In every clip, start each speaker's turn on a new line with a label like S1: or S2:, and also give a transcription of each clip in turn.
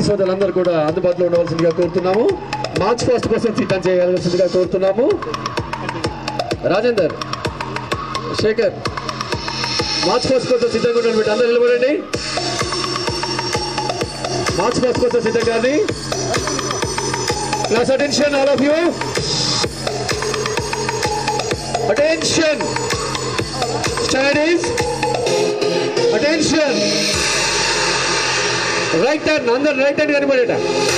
S1: సోదరులందరూ కూడా అందుబాటులో ఉండవలసిందిగా కోరుతున్నాము మార్చ్ ఫస్ట్ కోసం సిద్ధం చేయవలసిందిగా కోరుతున్నాము రాజేందర్ శేఖర్ మార్చ్ ఫస్ట్ కోసం సిద్ధంగా ఉండండి బిడ్డ అందరూ నిలబడండి మార్చ్ ఫస్ట్ కోసం సిద్ధంగా అండి class attention all of you attention studies attention right hand అందరు రైట్ హ్యాండ్ కనబడేట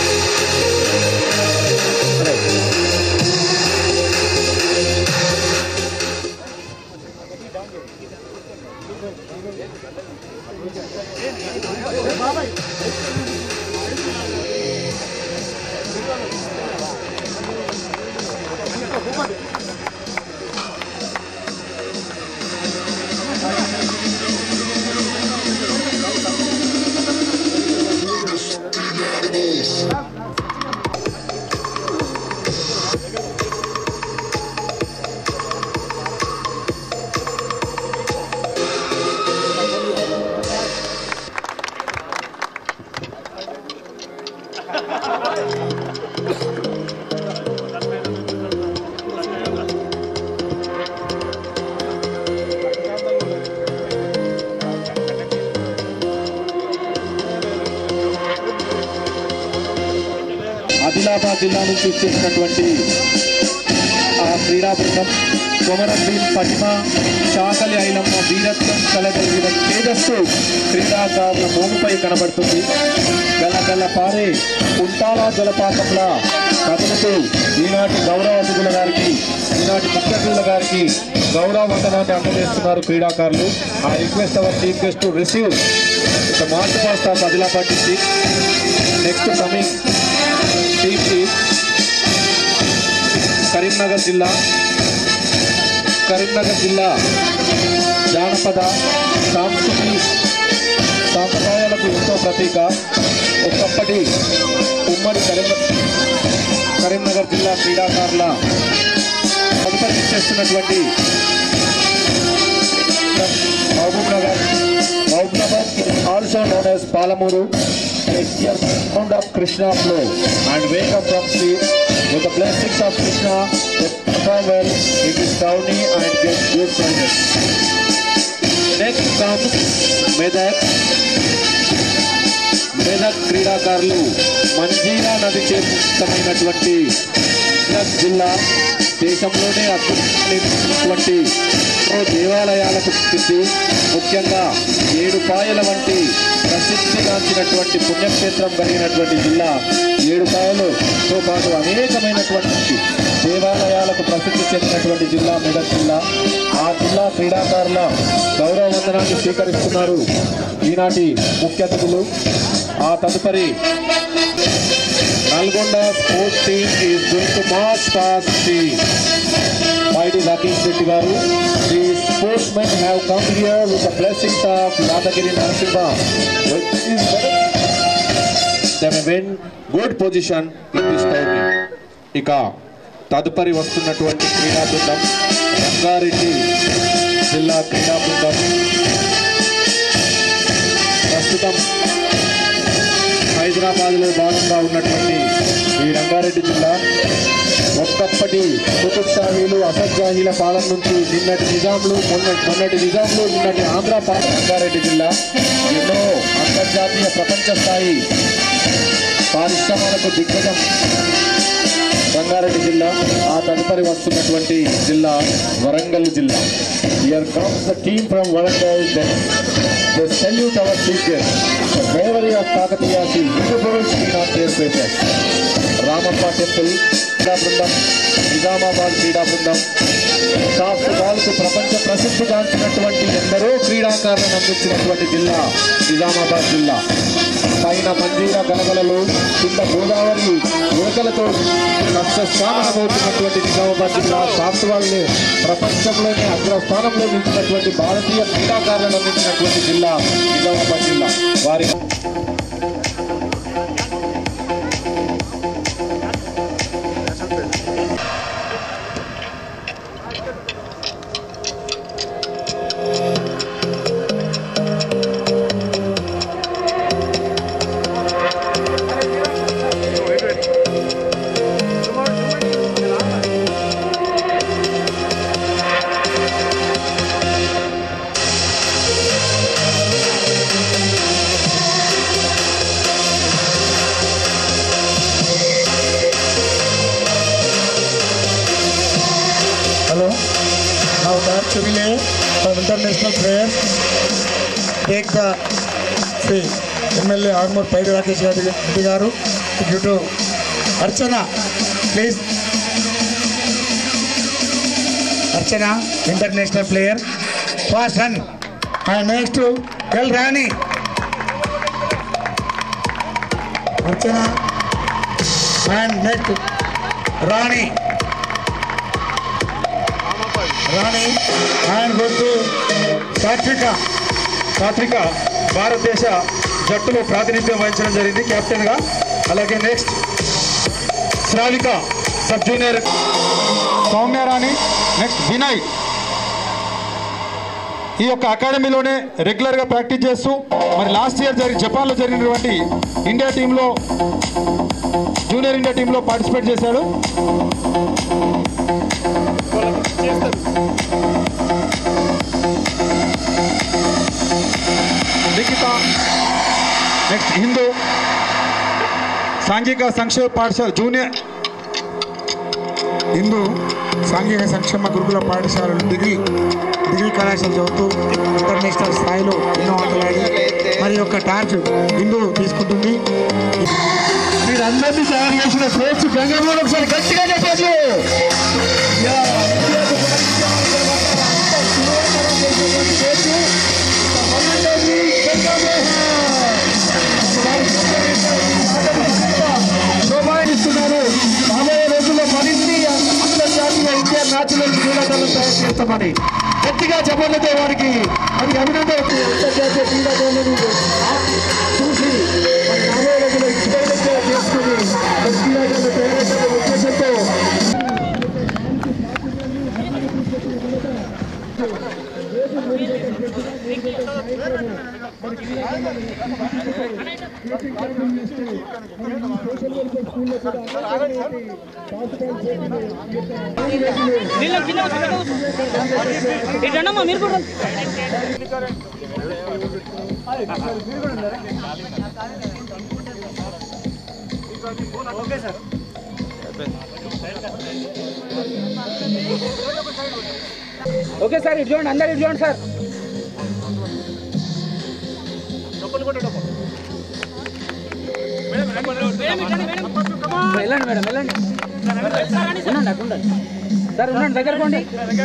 S2: ఆదిలాబాద్ జిల్లా నుంచి చేసినటువంటి ఆ క్రీడా బృందం కొమరం భీం పటిమ చాకలి ఐలమ్మ వీరత్వం కలగలిగిన తేజస్సు క్రీడాకారుల మోముపై కనబడుతుంది గలగల పారే కుంటాల జలపాతంలా కదులుతూ ఈనాటి గౌరవ అతిథుల గారికి ఈనాటి ముఖ్య అతిథుల గారికి గౌరవ వందనాన్ని అందజేస్తున్నారు క్రీడాకారులు ఆ request our chief guest to receive ఇక march past of Adilabad district next coming team chief Karimnagar జిల్లా కరీంనగర్ జిల్లా జానపద సాంస్కృతి సాంప్రదాయాలకు ఎంతో ప్రతీక ఒకప్పటి ఉమ్మడి కరీం కరీంనగర్ జిల్లా క్రీడాకారుల తదుపరి చేస్తున్నటువంటి Mahbubnagar Mahbubnagar also known as Palamuru sound of Krishna flow and wake up from sleep with the blessings of Krishna they perform well it is downy and get good service next comes Medak Medak క్రీడాకారులు మంజీరా నది చేపట్టమైనటువంటి మెదక్ జిల్లా దేశంలోనే అద్భుతమైనటువంటి ఎన్నో దేవాలయాలకు ప్రసిద్ధి ముఖ్యంగా ఏడు పాయల వంటి ప్రసిద్ధిగాంచినటువంటి పుణ్యక్షేత్రం కలిగినటువంటి జిల్లా ఏడు పాయలతో పాటు అనేకమైనటువంటి దేవాలయాలకు ప్రసిద్ధి చెందినటువంటి జిల్లా మెదక్ జిల్లా ఆ జిల్లా క్రీడాకారుల గౌరవ వందనాన్ని స్వీకరిస్తున్నారు ఈనాటి ముఖ్య అతిథులు ఆ తదుపరి Nalgonda sports team is going to march past the మైడి Rakesh Reddy garu the sports men have come here with the blessings of Yadagiri Narasimha them win good position in this tournament ఇక తదుపరి వస్తున్నటువంటి క్రీడా బృందం రంగారెడ్డి జిల్లా క్రీడా బృందం ప్రస్తుతం హైదరాబాద్లో భాగంగా ఉన్నటువంటి ఈ రంగారెడ్డి జిల్లా ఒక్కప్పటి కుతుబ్షాహీలు అసద్జాహీల పాలన నుంచి నిన్నటి నిజాంలు మొన్న మొన్నటి నిజాంలు నిన్నటి ఆంధ్ర పాలన రంగారెడ్డి జిల్లా ఎన్నో అంతర్జాతీయ ప్రపంచ స్థాయి పారిశ్రమలకు దిగ్గజం రంగారెడ్డి జిల్లా ఆ తదుపరి వస్తున్నటువంటి జిల్లా వరంగల్ జిల్లా here comes the team from Warangal the salute our speaker the bravery of Kakatiyas visible screen on their faces Ramappa temple క్రీడా బృందం నిజామాబాద్ క్రీడా బృందం సాఫ్ట్ బాల్కు ప్రపంచ ప్రసిద్ధిగాంచినటువంటి ఎందరో క్రీడాకారులను అందించినటువంటి జిల్లా నిజామాబాద్ జిల్లా పైన మంజీరా గలగలలు కింద గోదావరి ఉరకలతో కష్టస్థానమవుతున్నటువంటి నిజామాబాద్ జిల్లా సాఫ్ట్ బాల్ని ప్రపంచంలోనే అగ్రస్థానంలో నిలిచినటువంటి భారతీయ క్రీడాకారులను అందించినటువంటి జిల్లా నిజామాబాద్ జిల్లా వారి
S3: Chumile from international players. Take the Shri MLA Armoor Paidi Rakesh గారి Reddy garu due to Archana please Archana international player fast run and next L Rani Archana and next Rani Rani and గుర్తు సాత్విక
S2: సాత్విక భారతదేశ జట్టులో ప్రాతినిధ్యం వహించడం జరిగింది కెప్టెన్ గా అలాగే next Sravika sub junior Soumya Rani next Vinay ఈ యొక్క అకాడమీలోనే రెగ్యులర్ గా ప్రాక్టీస్ చేస్తూ మరి లాస్ట్ ఇయర్ జరిగి జపాన్ లో జరిగినటువంటి ఇండియా టీంలో జూనియర్ ఇండియా టీంలో పార్టిసిపేట్ చేశాడు లిఖిత నెక్స్ట్ హిందూ సాంఘిక సంక్షేమ పాఠశాల జూనియర్
S3: హిందూ సాంఘిక సంక్షేమ గురుకుల పాఠశాలలో డిగ్రీ డిగ్రీ కళాశాల చదువుతూ ఇంటర్నేషనల్ స్థాయిలో ఎన్నో ఆటలాడి మరి యొక్క టార్చ్ హిందూ తీసుకుంటుంది
S1: మీరందరినీ తయారు చేసిన కోచ్ గంగమూడు ఒకసారి గట్టిగా చెప్పండి యా, ఇండియాకు శోభాయిస్తున్నారు రాబోయే రోజుల్లో మరిన్ని అంతర్జాతీయ ఇండియా మ్యాచ్లను క్రీడాకారులను తయారు చేస్తామని గట్టిగా చెప్పలేదు వారికి అది అభినందన అంతర్జాతీయ క్రీడాకారులను చూసి మరి రాబోయే రోజుల్లో ఇన్స్పైరింగ్గా చేసుకుని మరి క్రీడాకారులు తయారయ్యే ఉద్దేశంతో
S4: నీళ్ళ కింద ఇటమ్మా మీరు కూడా ఓకే సార్ ఇటు చూడండి అందరు ఇటు చూడండి సార్ వెళ్ళండి మేడం వెళ్ళండి ఉండండి అక్కడ ఉండండి సార్ ఉండండి దగ్గర కొండి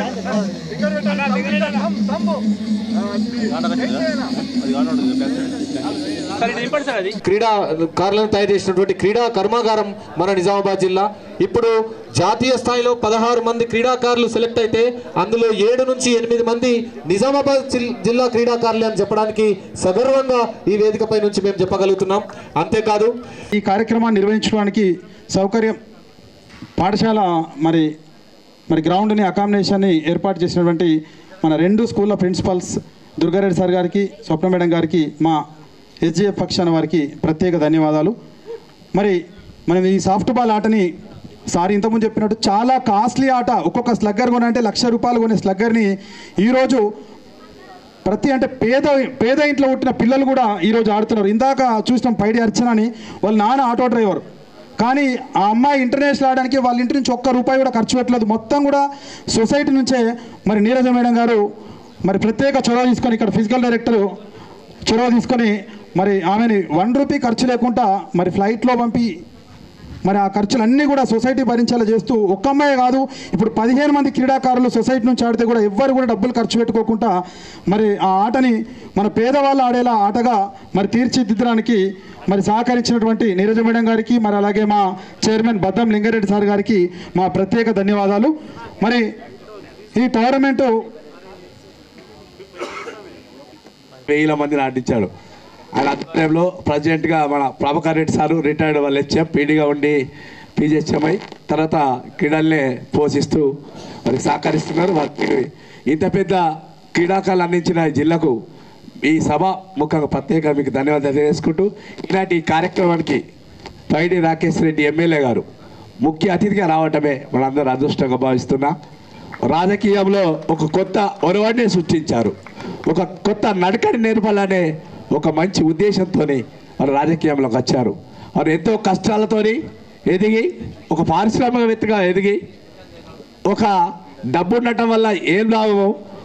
S4: సార్ ఇది నింపండి సార్ అది
S1: క్రీడా కార్లను తయారు చేసినటువంటి క్రీడా కర్మాగారం మన నిజామాబాద్ జిల్లా ఇప్పుడు జాతీయ స్థాయిలో పదహారు మంది క్రీడాకారులు సెలెక్ట్ అయితే అందులో ఏడు నుంచి ఎనిమిది మంది నిజామాబాద్ జిల్- జిల్లా క్రీడాకారులే అని చెప్పడానికి సగర్వంగా ఈ వేదికపై నుంచి మేము చెప్పగలుగుతున్నాం అంతేకాదు
S2: ఈ కార్యక్రమాన్ని నిర్వహించడానికి సౌకర్యం పాఠశాల మరి మరి గ్రౌండ్ని అకామిడేషన్ని ఏర్పాటు చేసినటువంటి మన రెండు స్కూళ్ళ ప్రిన్సిపల్స్ దుర్గారెడ్డి సార్ గారికి స్వప్న మేడం గారికి మా ఎస్జిఎఫ్ పక్షాన వారికి ప్రత్యేక ధన్యవాదాలు మరి మనం ఈ సాఫ్ట్ బాల్ ఆటని సార్ ఇంతకుముందు చెప్పినట్టు చాలా కాస్ట్లీ ఆట ఒక్కొక్క స్లగ్గర్ కొనంటే లక్ష రూపాయలు కొనే స్లగ్గర్ని ఈరోజు ప్రతి అంటే పేద పేద ఇంట్లో పుట్టిన పిల్లలు కూడా ఈరోజు ఆడుతున్నారు ఇందాక చూసినాం పైడి అర్చన అని వాళ్ళ నాన్న ఆటో డ్రైవర్ కానీ ఆ అమ్మాయి ఇంటర్నేషనల్ ఆడడానికి వాళ్ళ ఇంటి నుంచి ఒక్క రూపాయి కూడా ఖర్చు పెట్టలేదు మొత్తం కూడా సొసైటీ నుంచే మరి నీరజ మేడం గారు మరి ప్రత్యేక చొరవ తీసుకొని ఇక్కడ ఫిజికల్ డైరెక్టర్ చొరవ తీసుకొని మరి ఆమెని వన్ రూపీ ఖర్చు లేకుండా మరి ఫ్లైట్లో పంపి మరి ఆ ఖర్చులన్నీ కూడా సొసైటీ భరించేలా చేస్తూ ఒక్క అమ్మాయి కాదు ఇప్పుడు పదిహేను మంది క్రీడాకారులు సొసైటీ నుంచి ఆడితే కూడా ఎవ్వరు కూడా డబ్బులు ఖర్చు పెట్టుకోకుండా మరి ఆ ఆటని మన పేదవాళ్ళు ఆడేలా ఆటగా మరి తీర్చిదిద్దడానికి మరి సహకరించినటువంటి నీరజ మేడం గారికి మరి అలాగే మా చైర్మన్ బద్దం లింగారెడ్డి సార్ గారికి మా ప్రత్యేక ధన్యవాదాలు మరి ఈ టోర్నమెంటు
S5: వేల మందిని ఆడించాడు ఆయన ఆధ్వర్యంలో ప్రెసిడెంట్గా మన ప్రభాకర్ రెడ్డి సారు రిటైర్డ్ వాళ్ళు హెచ్ఎం పీడీగా ఉండి పీజీహెచ్ఎంఐ తర్వాత క్రీడల్నే పోషిస్తూ వారికి సహకరిస్తున్నారు వారికి ఇంత పెద్ద క్రీడాకారులు అందించిన ఈ జిల్లాకు ఈ సభ ముఖంగా ప్రత్యేక మీకు ధన్యవాదాలు తెలియజేసుకుంటూ ఇలాంటి ఈ కార్యక్రమానికి పైడి రాకేష్ రెడ్డి ఎమ్మెల్యే గారు ముఖ్య అతిథిగా రావటమే మనందరూ అదృష్టంగా భావిస్తున్నా రాజకీయంలో ఒక కొత్త ఒరవడిని సృష్టించారు ఒక కొత్త నడకడి నేర్పాలనే ఒక మంచి ఉద్దేశంతో వారు రాజకీయంలోకి వచ్చారు వారు ఎంతో కష్టాలతోని ఎదిగి ఒక పారిశ్రామికవేత్తగా ఎదిగి ఒక డబ్బు ఉండటం వల్ల ఏం లాభమో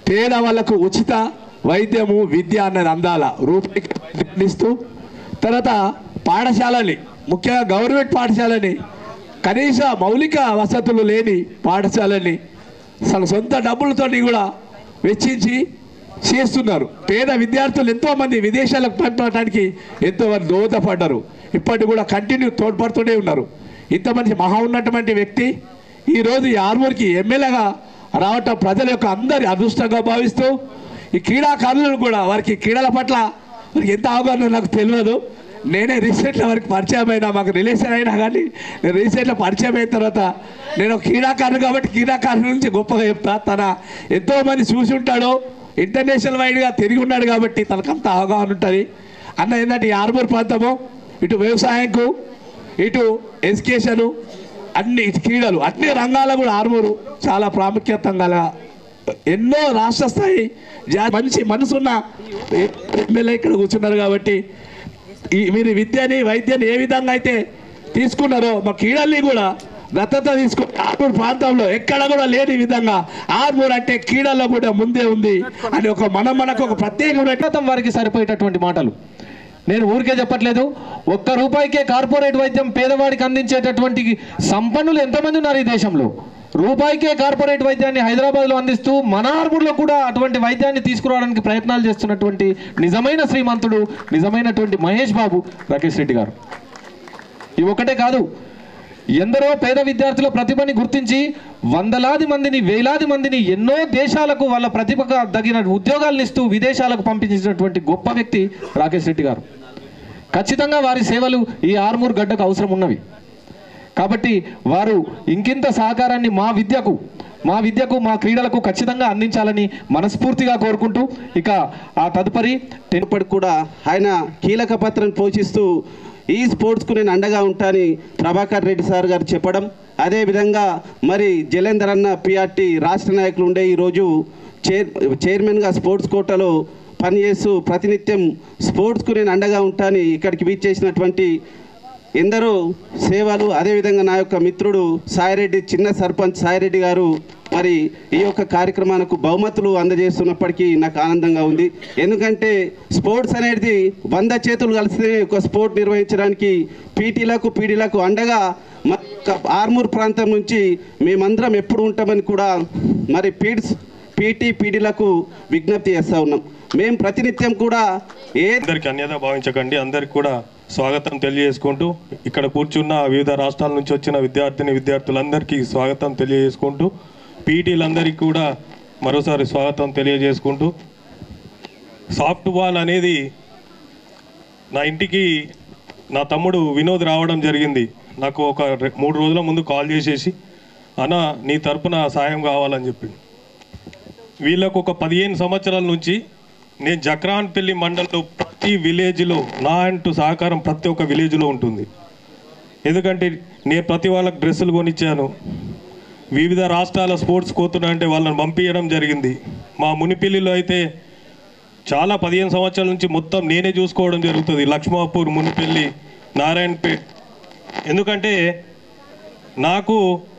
S5: పేద వాళ్ళకు ఉచిత వైద్యము విద్య అన్నది అందాల రూపాయికి వైద్యం అందిస్తూ తర్వాత పాఠశాలని ముఖ్యంగా గవర్నమెంట్ పాఠశాలని కనీస మౌలిక వసతులు లేని పాఠశాలని అసలు సొంత డబ్బులతోటి కూడా వెచ్చించి చేస్తున్నారు పేద విద్యార్థులు ఎంతో మంది విదేశాలకు పంపడానికి ఎంతో మంది దోహదపడ్డారు ఇప్పటికి కూడా కంటిన్యూ తోడ్పడుతూనే ఉన్నారు ఇంత మంచి మహా ఉన్నటువంటి వ్యక్తి ఈరోజు ఈ ఆర్మూర్కి ఎమ్మెల్యేగా రావటం ప్రజల యొక్క అందరి అదృష్టంగా భావిస్తూ ఈ క్రీడాకారులను కూడా వారికి క్రీడల పట్ల వారికి ఎంత అవగాహన నాకు తెలియదు నేనే రీసెంట్లో వారికి పరిచయం అయినా మాకు రిలేషన్ అయినా కానీ నేను రీసెంట్లో పరిచయం అయిన తర్వాత నేను ఒక క్రీడాకారుడు కాబట్టి క్రీడాకారుల నుంచి గొప్పగా చెప్తా తన ఎంతో మంది చూసి ఉంటాడు ఇంటర్నేషనల్ వైడ్గా తిరిగి ఉన్నాడు కాబట్టి తనకంత అవగాహన ఉంటుంది అన్న ఏంటంటే ఈ ఆర్మూర్ ప్రాంతము ఇటు వ్యవసాయంకు ఇటు ఎడ్యుకేషను అన్ని ఇటు క్రీడలు అన్ని రంగాల్లో కూడా ఆర్మూరు చాలా ప్రాముఖ్యత గల ఎన్నో రాష్ట్ర స్థాయి జా- మంచి మనసున్న ఎమ్మెల్యే ఇక్కడ కూర్చున్నారు కాబట్టి ఈ మీరు విద్యని వైద్యాన్ని ఏ విధంగా అయితే తీసుకున్నారో మా క్రీడల్ని కూడా దత్తత తీసుకుని ఆర్మూర్ ప్రాంతంలో ఎక్కడ కూడా లేని విధంగా ఆర్మూర్ అంటే క్రీడల్లో కూడా ముందే ఉంది అని ఒక మనం మనకు ఒక ప్రత్యేకమైన
S2: శాతం వారికి సరిపోయేటటువంటి మాటలు నేను ఊరికే చెప్పట్లేదు ఒక్క రూపాయికే కార్పొరేట్ వైద్యం పేదవాడికి అందించేటటువంటి సంపన్నులు ఎంతమంది ఉన్నారు ఈ దేశంలో రూపాయికే కార్పొరేట్ వైద్యాన్ని హైదరాబాద్లో అందిస్తూ మన ఆర్మూర్లో కూడా అటువంటి వైద్యాన్ని తీసుకురావడానికి ప్రయత్నాలు చేస్తున్నటువంటి నిజమైన శ్రీమంతుడు నిజమైనటువంటి మహేష్ బాబు రాకేష్ రెడ్డి గారు ఇవి ఒకటే కాదు ఎందరో పేద విద్యార్థుల ప్రతిభని గుర్తించి వందలాది మందిని వేలాది మందిని ఎన్నో దేశాలకు వాళ్ళ ప్రతిభకు తగిన ఉద్యోగాలను ఇస్తూ విదేశాలకు పంపించినటువంటి గొప్ప వ్యక్తి రాకేష్ రెడ్డి గారు ఖచ్చితంగా వారి సేవలు ఈ ఆర్మూర్ గడ్డకు అవసరం ఉన్నవి కాబట్టి వారు ఇంకింత సహకారాన్ని మా విద్యకు మా విద్యకు మా క్రీడలకు ఖచ్చితంగా అందించాలని మనస్ఫూర్తిగా కోరుకుంటూ ఇక ఆ తదుపరి టెన్
S6: ఇప్పటికి కూడా ఆయన కీలక పాత్రను పోషిస్తూ ఈ స్పోర్ట్స్కు నేను అండగా ఉంటానని ప్రభాకర్ రెడ్డి సార్ గారు చెప్పడం అదేవిధంగా మరి జలేందర్ అన్న పిఆర్టీ రాష్ట్ర నాయకులు ఉండే ఈరోజు చైర్ చైర్మన్గా స్పోర్ట్స్ కోటాలో పనిచేస్తూ ప్రతినిత్యం స్పోర్ట్స్కు నేను అండగా ఉంటానని ఇక్కడికి వీచేసినటువంటి ఎందరో సేవలు అదేవిధంగా నా యొక్క మిత్రుడు సాయిరెడ్డి చిన్న సర్పంచ్ సాయిరెడ్డి గారు మరి ఈ యొక్క కార్యక్రమానికి బహుమతులు అందజేస్తున్నప్పటికీ నాకు ఆనందంగా ఉంది ఎందుకంటే స్పోర్ట్స్ అనేది వంద చేతులు కలిస్తే ఒక స్పోర్ట్ నిర్వహించడానికి పీటీలకు పీడీలకు అండగా మన యొక్క ఆర్మూర్ ప్రాంతం నుంచి మేమందరం ఎప్పుడు ఉంటామని కూడా మరి పీడ్స్ పీటీ పీడీలకు విజ్ఞప్తి చేస్తూ ఉన్నాం మేము ప్రతినిత్యం కూడా ఏ
S7: అందరికి అన్యత భావించకండి అందరికి కూడా స్వాగతం తెలియజేసుకుంటూ ఇక్కడ కూర్చున్న వివిధ రాష్ట్రాల నుంచి వచ్చిన విద్యార్థిని విద్యార్థులందరికీ స్వాగతం తెలియజేసుకుంటూ పీటీలందరికీ కూడా మరోసారి స్వాగతం తెలియజేసుకుంటూ సాఫ్ట్ బాల్ అనేది నా ఇంటికి నా తమ్ముడు వినోద్ రావడం జరిగింది నాకు ఒక రె- మూడు రోజుల ముందు కాల్ చేసేసి అన్న నీ తరపున సాయం కావాలని చెప్పి వీళ్ళకు ఒక పదిహేను సంవత్సరాల నుంచి నేను జక్రాన్పల్లి మండలంలో ప్రతి విలేజ్లో నా అంటూ సహకారం ప్రతి ఒక్క విలేజ్లో ఉంటుంది ఎందుకంటే నేను ప్రతి వాళ్ళకి డ్రెస్సులు కొనిచ్చాను వివిధ రాష్ట్రాల స్పోర్ట్స్ కోతున్నా అంటే వాళ్ళని పంపించడం జరిగింది మా మునిపిల్లిలో అయితే చాలా పదిహేను సంవత్సరాల నుంచి మొత్తం నేనే చూసుకోవడం జరుగుతుంది లక్ష్మాపూర్ మునిపెల్లి నారాయణపేట్ ఎందుకంటే నాకు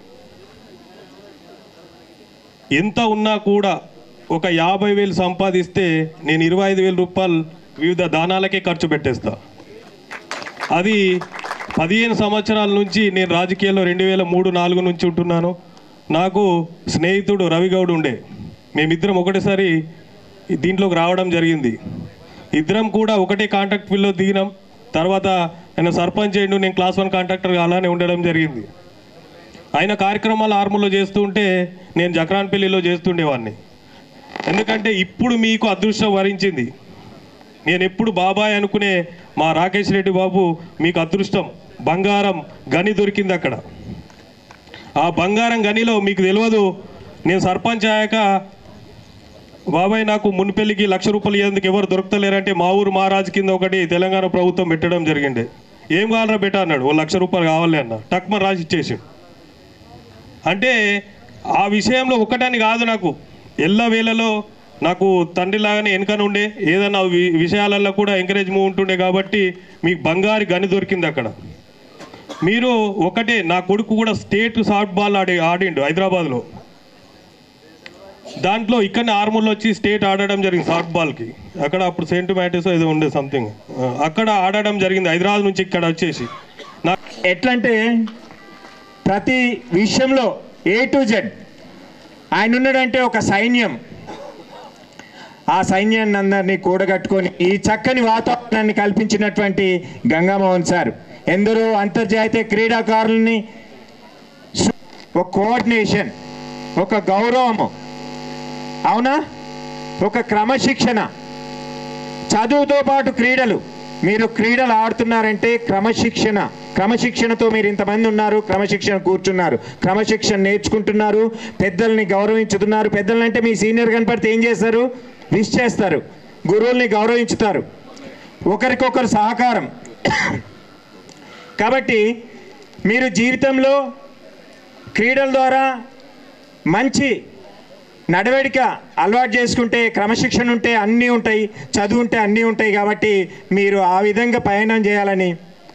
S7: ఎంత ఉన్నా కూడా ఒక యాభై వేలు సంపాదిస్తే నేను ఇరవై ఐదు వేల రూపాయలు వివిధ దానాలకే ఖర్చు పెట్టేస్తా అది పదిహేను సంవత్సరాల నుంచి నేను రాజకీయాల్లో రెండు వేల మూడు నాలుగు నుంచి ఉంటున్నాను నాకు స్నేహితుడు రవిగౌడ్ ఉండే మేమిద్దరం ఒకటేసారి దీంట్లోకి రావడం జరిగింది ఇద్దరం కూడా ఒకటే కాంట్రాక్ట్ ఫీల్డ్లో దిగినాం తర్వాత ఆయన సర్పంచ్ అయ్యిండు నేను క్లాస్ వన్ కాంట్రాక్టర్గా అలానే ఉండడం జరిగింది ఆయన కార్యక్రమాలు ఆర్మూర్లో చేస్తూ ఉంటే నేను జక్రాన్పల్లిలో చేస్తుండేవాడిని ఎందుకంటే ఇప్పుడు మీకు అదృష్టం వరించింది నేను ఎప్పుడు బాబాయ్ అనుకునే మా రాకేష్ రెడ్డి బాబు మీకు అదృష్టం బంగారం గని దొరికింది అక్కడ ఆ బంగారం గనిలో మీకు తెలియదు నేను సర్పంచ్ అయ్యాక బాబాయ్ నాకు మున్పెల్లికి లక్ష రూపాయలు ఇవ్వడానికి ఎవరు దొరుకుతలేరంటే మా ఊరు మహారాజు కింద ఒకటి తెలంగాణ ప్రభుత్వం పెట్టడం జరిగింది ఏం కావాలరా బెట అన్నాడు ఓ లక్ష రూపాయలు కావాలి అన్న టక్మ రాసి ఇచ్చేసి అంటే ఆ విషయంలో ఒక్కటని కాదు నాకు ఎల్ల వేళలో నాకు తండ్రిలాగానే వెనక ఉండే ఏదైనా వి- విషయాలలో కూడా ఎంకరేజ్ ఉంటుండే కాబట్టి మీకు బంగారు గని దొరికింది అక్కడ మీరు ఒకటే నా కొడుకు కూడా స్టేట్ సాఫ్ట్ బాల్ ఆడి ఆడిండు హైదరాబాద్లో దాంట్లో ఇక్కడనే ఆర్మూర్లో వచ్చి స్టేట్ ఆడడం జరిగింది సాఫ్ట్ బాల్కి అక్కడ అప్పుడు సెయింట్ మ్యాటిస్ ఏదో ఉండే సంథింగ్ అక్కడ ఆడడం జరిగింది హైదరాబాద్ నుంచి ఇక్కడ వచ్చేసి నా
S8: ఎట్లంటే ప్రతి విషయంలో ఏ టు జెడ్ ఆయన ఉన్నాడంటే ఒక సైన్యం ఆ సైన్యాన్ని అందరినీ కూడగట్టుకొని ఈ చక్కని వాతావరణాన్ని కల్పించినటువంటి గంగామోహన్ సార్ ఎందరో అంతర్జాతీయ క్రీడాకారుల్ని సు- ఒక కోఆర్డినేషన్ ఒక గౌరవము అవునా ఒక క్రమశిక్షణ చదువుతో పాటు క్రీడలు మీరు క్రీడలు ఆడుతున్నారంటే క్రమశిక్షణ క్రమశిక్షణతో మీరు ఇంతమంది ఉన్నారు క్రమశిక్షణ కూర్చున్నారు క్రమశిక్షణ నేర్చుకుంటున్నారు పెద్దల్ని గౌరవించుతున్నారు పెద్దల్ని అంటే మీ సీనియర్ కనపడితే ఏం చేస్తారు విష్ చేస్తారు గురువుల్ని గౌరవించుతారు ఒకరికొకరు సహకారం కాబట్టి మీరు జీవితంలో క్రీడల ద్వారా మంచి నడవడిక అలవాటు చేసుకుంటే క్రమశిక్షణ ఉంటే అన్నీ ఉంటాయి చదువు ఉంటే అన్నీ ఉంటాయి కాబట్టి మీరు ఆ విధంగా పయనం చేయాలని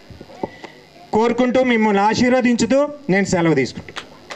S8: కోరుకుంటూ మిమ్మల్ని ఆశీర్వదించుతూ నేను సెలవు తీసుకుంటాను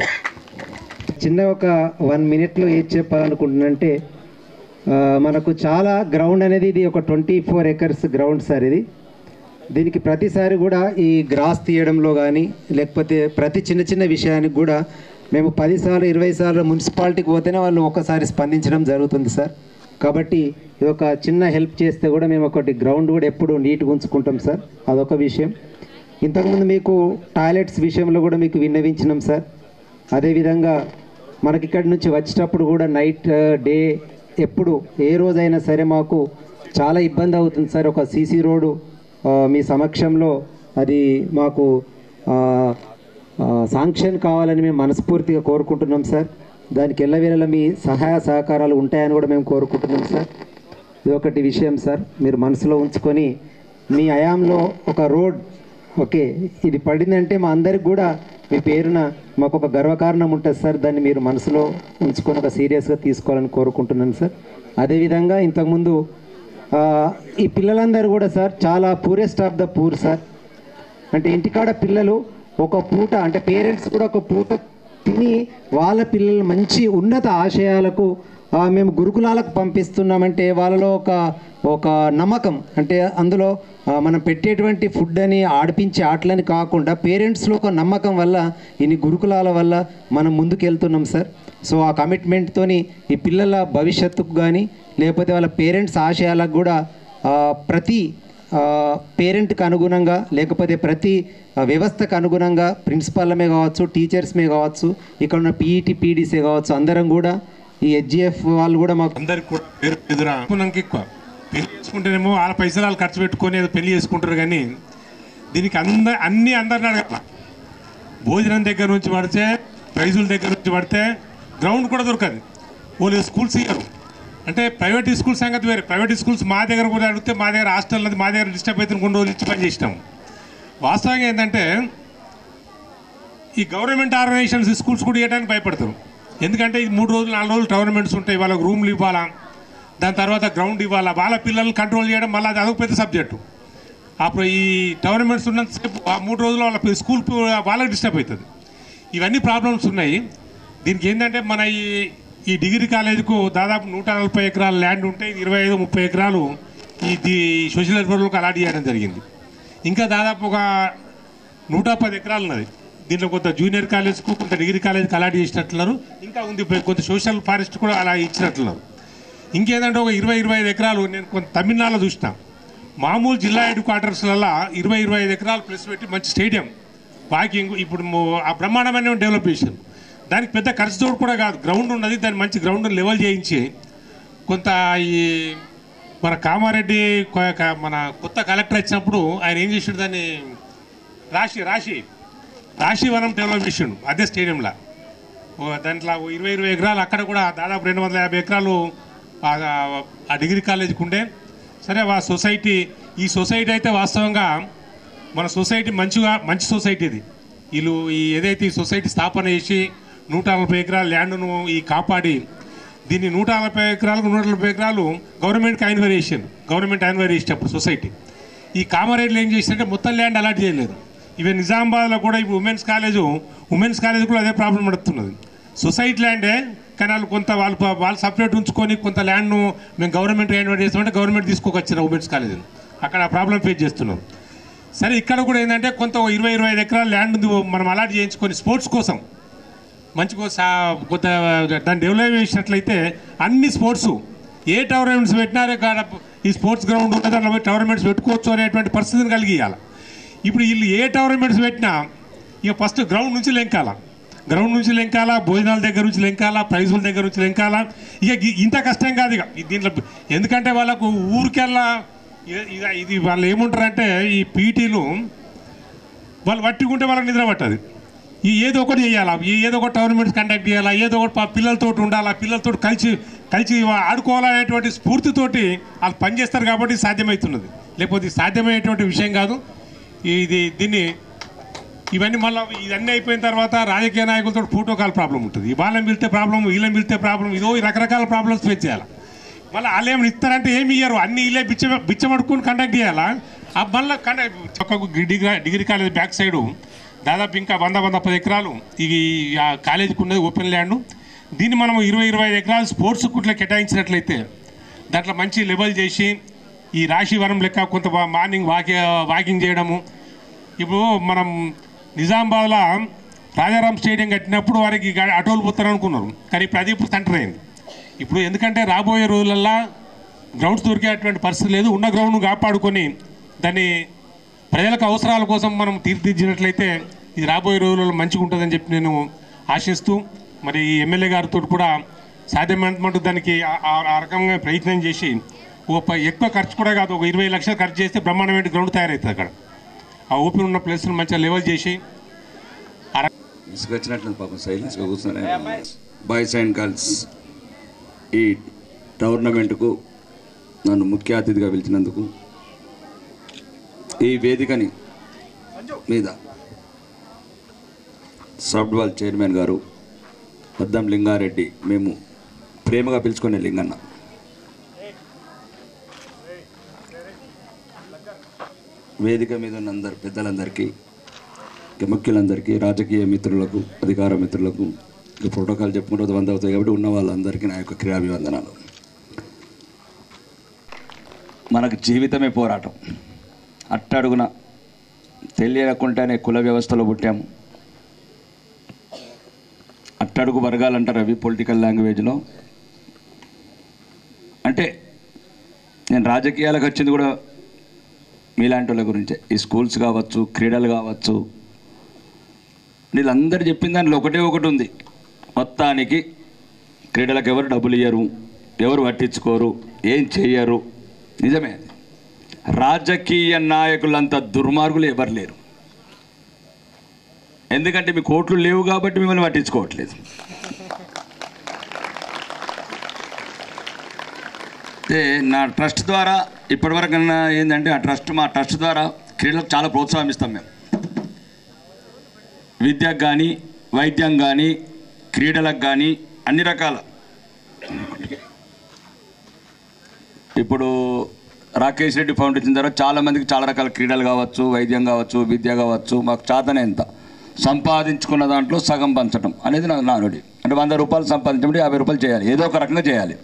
S9: చిన్న ఒక వన్ మినిట్లో ఏది చెప్పాలనుకుంటున్నంటే ఆ, మనకు చాలా గ్రౌండ్ అనేది ఇది ఒక twenty four acres ground sir ఇది దీనికి ప్రతిసారి కూడా ఈ గ్రాస్ తీయడంలో కానీ లేకపోతే ప్రతి చిన్న చిన్న విషయానికి కూడా మేము పది సార్లు ఇరవై సార్లు మున్సిపాలిటీకి పోతేనే వాళ్ళు ఒక్కసారి స్పందించడం జరుగుతుంది సార్ కాబట్టి ఇది ఒక చిన్న హెల్ప్ చేస్తే కూడా మేము ఒకటి గ్రౌండ్ కూడా ఎప్పుడు నీట్గా ఉంచుకుంటాం సార్ అదొక విషయం ఇంతకుముందు మీకు టాయిలెట్స్ విషయంలో కూడా మీకు విన్నవించినాం సార్ అదేవిధంగా మనకి ఇక్కడి నుంచి వచ్చేటప్పుడు కూడా నైట్ డే ఎప్పుడు ఏ రోజైనా సరే మాకు చాలా ఇబ్బంది అవుతుంది సార్ ఒక సీసీ రోడ్డు ఆ, మీ సమక్షంలో అది మాకు ఆ, ఆ, శాంక్షన్ కావాలని మేము మనస్ఫూర్తిగా కోరుకుంటున్నాం సార్ దానికి ఎల్లవేళలా మీ సహాయ సహకారాలు ఉంటాయని కూడా మేము కోరుకుంటున్నాం సార్ ఇది ఒకటి విషయం సార్ మీరు మనసులో ఉంచుకొని మీ హయాంలో ఒక రోడ్ ఓకే ఇది పడిందంటే మా అందరికి కూడా మీ పేరున మాకు ఒక గర్వకారణం ఉంటుంది సార్ దాన్ని మీరు మనసులో ఉంచుకొని ఒక సీరియస్గా తీసుకోవాలని కోరుకుంటున్నాను సార్ అదేవిధంగా ఇంతకుముందు ఆ, ఈ పిల్లలందరూ కూడా సార్ చాలా poorest of the poor sir అంటే ఇంటికాడ పిల్లలు ఒక పూట అంటే పేరెంట్స్ కూడా ఒక పూట తిని వాళ్ళ పిల్లలు మంచి ఉన్నత ఆశయాలకు ఆ, మేము గురుకులాలకు పంపిస్తున్నామంటే వాళ్ళలో ఒక ఒక నమ్మకం అంటే అందులో ఆ, మనం పెట్టేటువంటి ఫుడ్ అని ఆడిపించే ఆటలని కాకుండా పేరెంట్స్లో ఒక నమ్మకం వల్ల ఇన్ని గురుకులాల వల్ల మనం ముందుకు వెళ్తున్నాం సార్ సో ఆ కమిట్మెంట్తోని ఈ పిల్లల భవిష్యత్తుకు కానీ లేకపోతే వాళ్ళ పేరెంట్స్ ఆశయాలకు కూడా ఆ, ప్రతి పేరెంట్కి అనుగుణంగా లేకపోతే ప్రతి ఆ, వ్యవస్థకు అనుగుణంగా ప్రిన్సిపాల్లమే కావచ్చు టీచర్స్మే కావచ్చు ఇక్కడ ఉన్న పీఈటీ పీడీసీ కావచ్చు అందరం కూడా ఈ హెచ్జిఎఫ్ వాళ్ళు కూడా మాకు
S10: అందరికి కూడా పేరు ఎదురా అనుకున్నానికి ఎక్కువ పెళ్లి చేసుకుంటేనేమో వాళ్ళ పైసలు వాళ్ళు ఖర్చు పెట్టుకొని ఏదో పెళ్లి చేసుకుంటారు కానీ దీనికి అంద అన్ని అందరిని అడగాల భోజనం దగ్గర నుంచి పడితే ప్రైజుల దగ్గర నుంచి పడితే గ్రౌండ్ కూడా దొరకదు వాళ్ళు స్కూల్స్ ఇయ్యరు అంటే ప్రైవేట్ స్కూల్ సంగతి వేరే ప్రైవేట్ స్కూల్స్ మా దగ్గర కూడా అడిగితే మా దగ్గర హాస్టల్ అది మా దగ్గర డిస్టర్బ్ అయితే కొన్ని రోజులు ఇచ్చి పని చేసినాం వాస్తవంగా ఏంటంటే ఈ గవర్నమెంట్ ఆర్గనైజేషన్స్ స్కూల్స్ కూడా ఇవ్వడానికి భయపడతారు ఎందుకంటే ఈ మూడు రోజులు నాలుగు రోజులు టోర్నమెంట్స్ ఉంటాయి వాళ్ళకి రూమ్లు ఇవ్వాలా దాని తర్వాత గ్రౌండ్ ఇవ్వాలా వాళ్ళ పిల్లల్ని కంట్రోల్ చేయడం మళ్ళీ అది అదొక పెద్ద సబ్జెక్టు అప్పుడు ఈ టోర్నమెంట్స్ ఉన్నంతసేపు ఆ మూడు రోజులు వాళ్ళ స్కూల్ వాళ్ళకి డిస్టర్బ్ అవుతుంది ఇవన్నీ ప్రాబ్లమ్స్ ఉన్నాయి దీనికి ఏంటంటే మన ఈ ఈ డిగ్రీ కాలేజీకు దాదాపు నూట నలభై ఎకరాల ల్యాండ్ ఉంటే ఇది ఇరవై ఐదు ముప్పై ఎకరాలు ఈ ది సోషల్ వెల్ఫేర్లకు అలాట్ చేయడం జరిగింది ఇంకా దాదాపు ఒక నూట పది ఎకరాలు ఉన్నది దీంట్లో కొంత జూనియర్ కాలేజ్కు కొంత డిగ్రీ కాలేజ్కి అలాట్ చేసినట్లున్నారు ఇంకా ఉంది కొంత సోషల్ ఫారెస్ట్ కూడా అలా ఇచ్చినట్లున్నారు ఇంకేంటంటే ఒక ఇరవై ఇరవై ఐదు ఎకరాలు నేను కొంత తమిళనాడులో చూసిన మామూలు జిల్లా హెడ్ క్వార్టర్స్లలో ఇరవై ఇరవై ఐదు ఎకరాలు ప్లస్ పెట్టి మంచి స్టేడియం వాకింగ్ ఇప్పుడు మో- ఆ బ్రహ్మాండమైన డెవలప్ చేశారు దానికి పెద్ద ఖర్చుతో కూడా కాదు గ్రౌండ్ ఉన్నది దాన్ని మంచి గ్రౌండ్ లెవెల్ చేయించి కొంత ఈ మన కామారెడ్డి కొ- క- మన కొత్త కలెక్టర్ వచ్చినప్పుడు ఆయన ఏం చేసాడు దాన్ని రాశి రాశి రాశి వనం డెవలప్ చేసిండు అదే స్టేడియంలో ఓ దాంట్లో ఓ ఇరవై ఇరవై ఎకరాలు అక్కడ కూడా దాదాపు రెండు వందల యాభై ఎకరాలు ఆ- ఆ డిగ్రీ కాలేజీకి ఉండే సరే ఆ సొసైటీ ఈ సొసైటీ అయితే వాస్తవంగా మన సొసైటీ మంచిగా మంచి సొసైటీ ఇది వీళ్ళు ఈ ఏదైతే ఈ సొసైటీ స్థాపన చేసి నూట నలభై ఎకరాల ల్యాండ్ను ఈ కాపాడి దీన్ని నూట నలభై ఎకరాలకు నూట నలభై ఎకరాలు గవర్నమెంట్కి ఐన్వైర్ చేసిండు గవర్నమెంట్ ఐన్వైర్ చేసినప్పుడు సొసైటీ ఈ కామారెడ్డిలో ఏం చేసిందంటే మొత్తం ల్యాండ్ అలాట్ చేయలేదు ఇవి నిజామాబాద్లో కూడా ఇప్పుడు ఉమెన్స్ కాలేజ్ ఉమెన్స్ కాలేజ్ కూడా అదే ప్రాబ్లం పడుతున్నది సొసైటీ ల్యాండే కానీ వాళ్ళు కొంత వాళ్ళు వాళ్ళు సపరేట్ ఉంచుకొని కొంత ల్యాండ్ను మేము గవర్నమెంట్ హ్యాండ్ చేస్తామంటే గవర్నమెంట్ తీసుకోకొచ్చారు ఉమెన్స్ కాలేజీని అక్కడ ప్రాబ్లం ఫేస్ చేస్తున్నాం సరే ఇక్కడ కూడా ఏంటంటే కొంత ఓ ఇరవై ఇరవై ఐదు ఎకరాల ల్యాండ్ ఉంది మనం అలాట్ చేయించుకొని స్పోర్ట్స్ కోసం మంచిగా సా- కొంత దాన్ని డెవలప్ చేసినట్లయితే అన్ని స్పోర్ట్స్ ఏ టోర్నమెంట్స్ పెట్టినారే కాడ ఈ స్పోర్ట్స్ గ్రౌండ్ ఉన్నది అలా పోయి టోర్నమెంట్స్ పెట్టుకోవచ్చు అనేటువంటి పరిస్థితిని కలిగియాలి ఇప్పుడు వీళ్ళు ఏ టోర్నమెంట్స్ పెట్టినా ఇక ఫస్ట్ గ్రౌండ్ నుంచి లెంకాల గ్రౌండ్ నుంచి లెంకాల భోజనాల దగ్గర నుంచి లెంకాల ప్రైజుల దగ్గర నుంచి లెంకాల ఇక ఇ- ఇంత కష్టం కాదు ఇక ఈ దీంట్లో ఎందుకంటే వాళ్ళకు ఊరికెల్లా ఇ- ఇది- ఇది వాళ్ళు ఏముంటారంటే ఈ పీటీలు వాళ్ళు పట్టుకుంటే వాళ్ళకి నిద్ర పట్టదు ఈ ఏదో ఒకటి చేయాలా ఈ ఏదో ఒక టోర్నమెంట్స్ కండక్ట్ చేయాలా ఏదో ఒకటి పా- పిల్లలతో ఉండాలా పిల్లలతో కలిసి కలిసి ఆడుకోవాలనేటువంటి స్ఫూర్తితోటి వాళ్ళు పనిచేస్తారు కాబట్టి సాధ్యమవుతున్నది లేకపోతే ఇది సాధ్యమయ్యేటువంటి విషయం కాదు ఇది దీన్ని ఇవన్నీ మళ్ళీ ఇవన్నీ అయిపోయిన తర్వాత రాజకీయ నాయకులతో ప్రోటోకాల్ ప్రాబ్లం ఉంటుంది ఈ వాళ్ళని పిలితే ప్రాబ్లం వీళ్ళని పిలితే ప్రాబ్లం ఇదో ఈ రకరకాల ప్రాబ్లమ్స్ ఫేస్ చేయాలి మళ్ళీ వాళ్ళు ఏమైనా ఇస్తారంటే ఏమి ఇయ్యరు అన్ని ఇల్లే బిచ్చ బిచ్చమడుకుని కండక్ట్ చేయాలా ఆ మళ్ళీ కండక్ట్ ఒక degree degree college back side దాదాపు ఇంకా వంద వంద పది ఎకరాలు ఈ ఆ కాలేజీకి ఉన్నది ఓపెన్ ల్యాండ్ దీన్ని మనం ఇరవై ఇరవై ఐదు ఎకరాలు స్పోర్ట్స్ కుట్ల కేటాయించినట్లయితే దాంట్లో మంచి లెవెల్ చేసి ఈ రాశివరం లెక్క కొంత వా- మార్నింగ్ వాకి వాకింగ్ చేయడము ఇప్పుడు మనం నిజామాబాద్లో రాజారాం స్టేడియం కట్టినప్పుడు వారికి గా- ఆటోలు పోతారు అనుకున్నారు కానీ ఇప్పుడు అది ఇప్పుడు సెంటర్ అయింది ఇప్పుడు ఎందుకంటే రాబోయే రోజులల్లో గ్రౌండ్స్ దొరికేటువంటి పరిస్థితి లేదు ఉన్న గ్రౌండ్ను కాపాడుకొని దాన్ని ప్రజలకు అవసరాల కోసం మనం తీర్చిదిద్దినట్లయితే ఇది రాబోయే రోజులలో మంచిగా ఉంటుందని చెప్పి నేను ఆశిస్తూ మరి ఈ ఎమ్మెల్యే గారితో కూడా సాధ్యమైనంత దానికి ఆ- ఆ- ఆ రకంగా ప్రయత్నం చేసి ఒక ప- ఎక్కువ ఖర్చు కూడా కాదు ఒక ఇరవై లక్షలు ఖర్చు చేస్తే బ్రహ్మాండమైన గ్రౌండ్ తయారవుతుంది అక్కడ ఆ ఓపెన్ ఉన్న ప్లేస్ను మంచిగా లెవెల్ చేసి
S11: ఇసుకొచ్చినట్లు పాపం సైలెన్స్గా కూర్చున్నారు బాయ్స్ అండ్ గర్ల్స్ ఈ టోర్నమెంట్కు నన్ను ముఖ్య అతిథిగా పిలిచినందుకు ఈ వేదికని మీద సాఫ్ట్బాల్ చైర్మన్ గారు పద్దం లింగారెడ్డి మేము ప్రేమగా పిలుచుకునే లింగన్న వేదిక మీద ఉన్న అందరు పెద్దలందరికీ ఇక ముఖ్యులందరికీ రాజకీయ మిత్రులకు అధికార మిత్రులకు ఇక ప్రోటోకాల్ చెప్పుకుంటే వంద అవుతాయి కాబట్టి ఉన్న వాళ్ళందరికీ నా యొక్క క్రీడాభివందనాలు మనకు జీవితమే పోరాటం అట్టడుగున తెలియకుండానే కుల వ్యవస్థలో పుట్టాము అట్టడుగు వర్గాలు అంటారు అవి పొలిటికల్ లాంగ్వేజ్లో అంటే నేను రాజకీయాలకు వచ్చింది కూడా మీలాంటి వాళ్ళ గురించే ఈ స్కూల్స్ కావచ్చు క్రీడలు కావచ్చు వీళ్ళందరూ చెప్పిన దాంట్లో ఒకటే ఒకటి ఉంది మొత్తానికి క్రీడలకు ఎవరు డబ్బులు ఇయ్యరు ఎవరు పట్టించుకోరు ఏం చెయ్యరు నిజమే అది. రాజకీయ నాయకులంత దుర్మార్గులు ఎవరు లేరు ఎందుకంటే మీ కోట్లు లేవు కాబట్టి మిమ్మల్ని పట్టించుకోవట్లేదు అయితే నా ట్రస్ట్ ద్వారా ఇప్పటివరకు అన్న ఏంటంటే ఆ ట్రస్ట్ మా ట్రస్ట్ ద్వారా క్రీడలకు చాలా ప్రోత్సాహం ఇస్తాం మేము విద్యకు కానీ వైద్యం కానీ క్రీడలకు కానీ అన్ని రకాల ఇప్పుడు రాకేష్ రెడ్డి ఫౌండేషన్ ద్వారా చాలా మందికి చాలా రకాల క్రీడలు కావచ్చు వైద్యం కావచ్చు విద్య కావచ్చు మాకు చాతనే ఎంత సంపాదించుకున్న దాంట్లో సగం పంచడం అనేది నా నానుడి అంటే వంద రూపాయలు సంపాదించడం యాభై రూపాయలు చేయాలి ఏదో ఒక రకంగా చేయాలి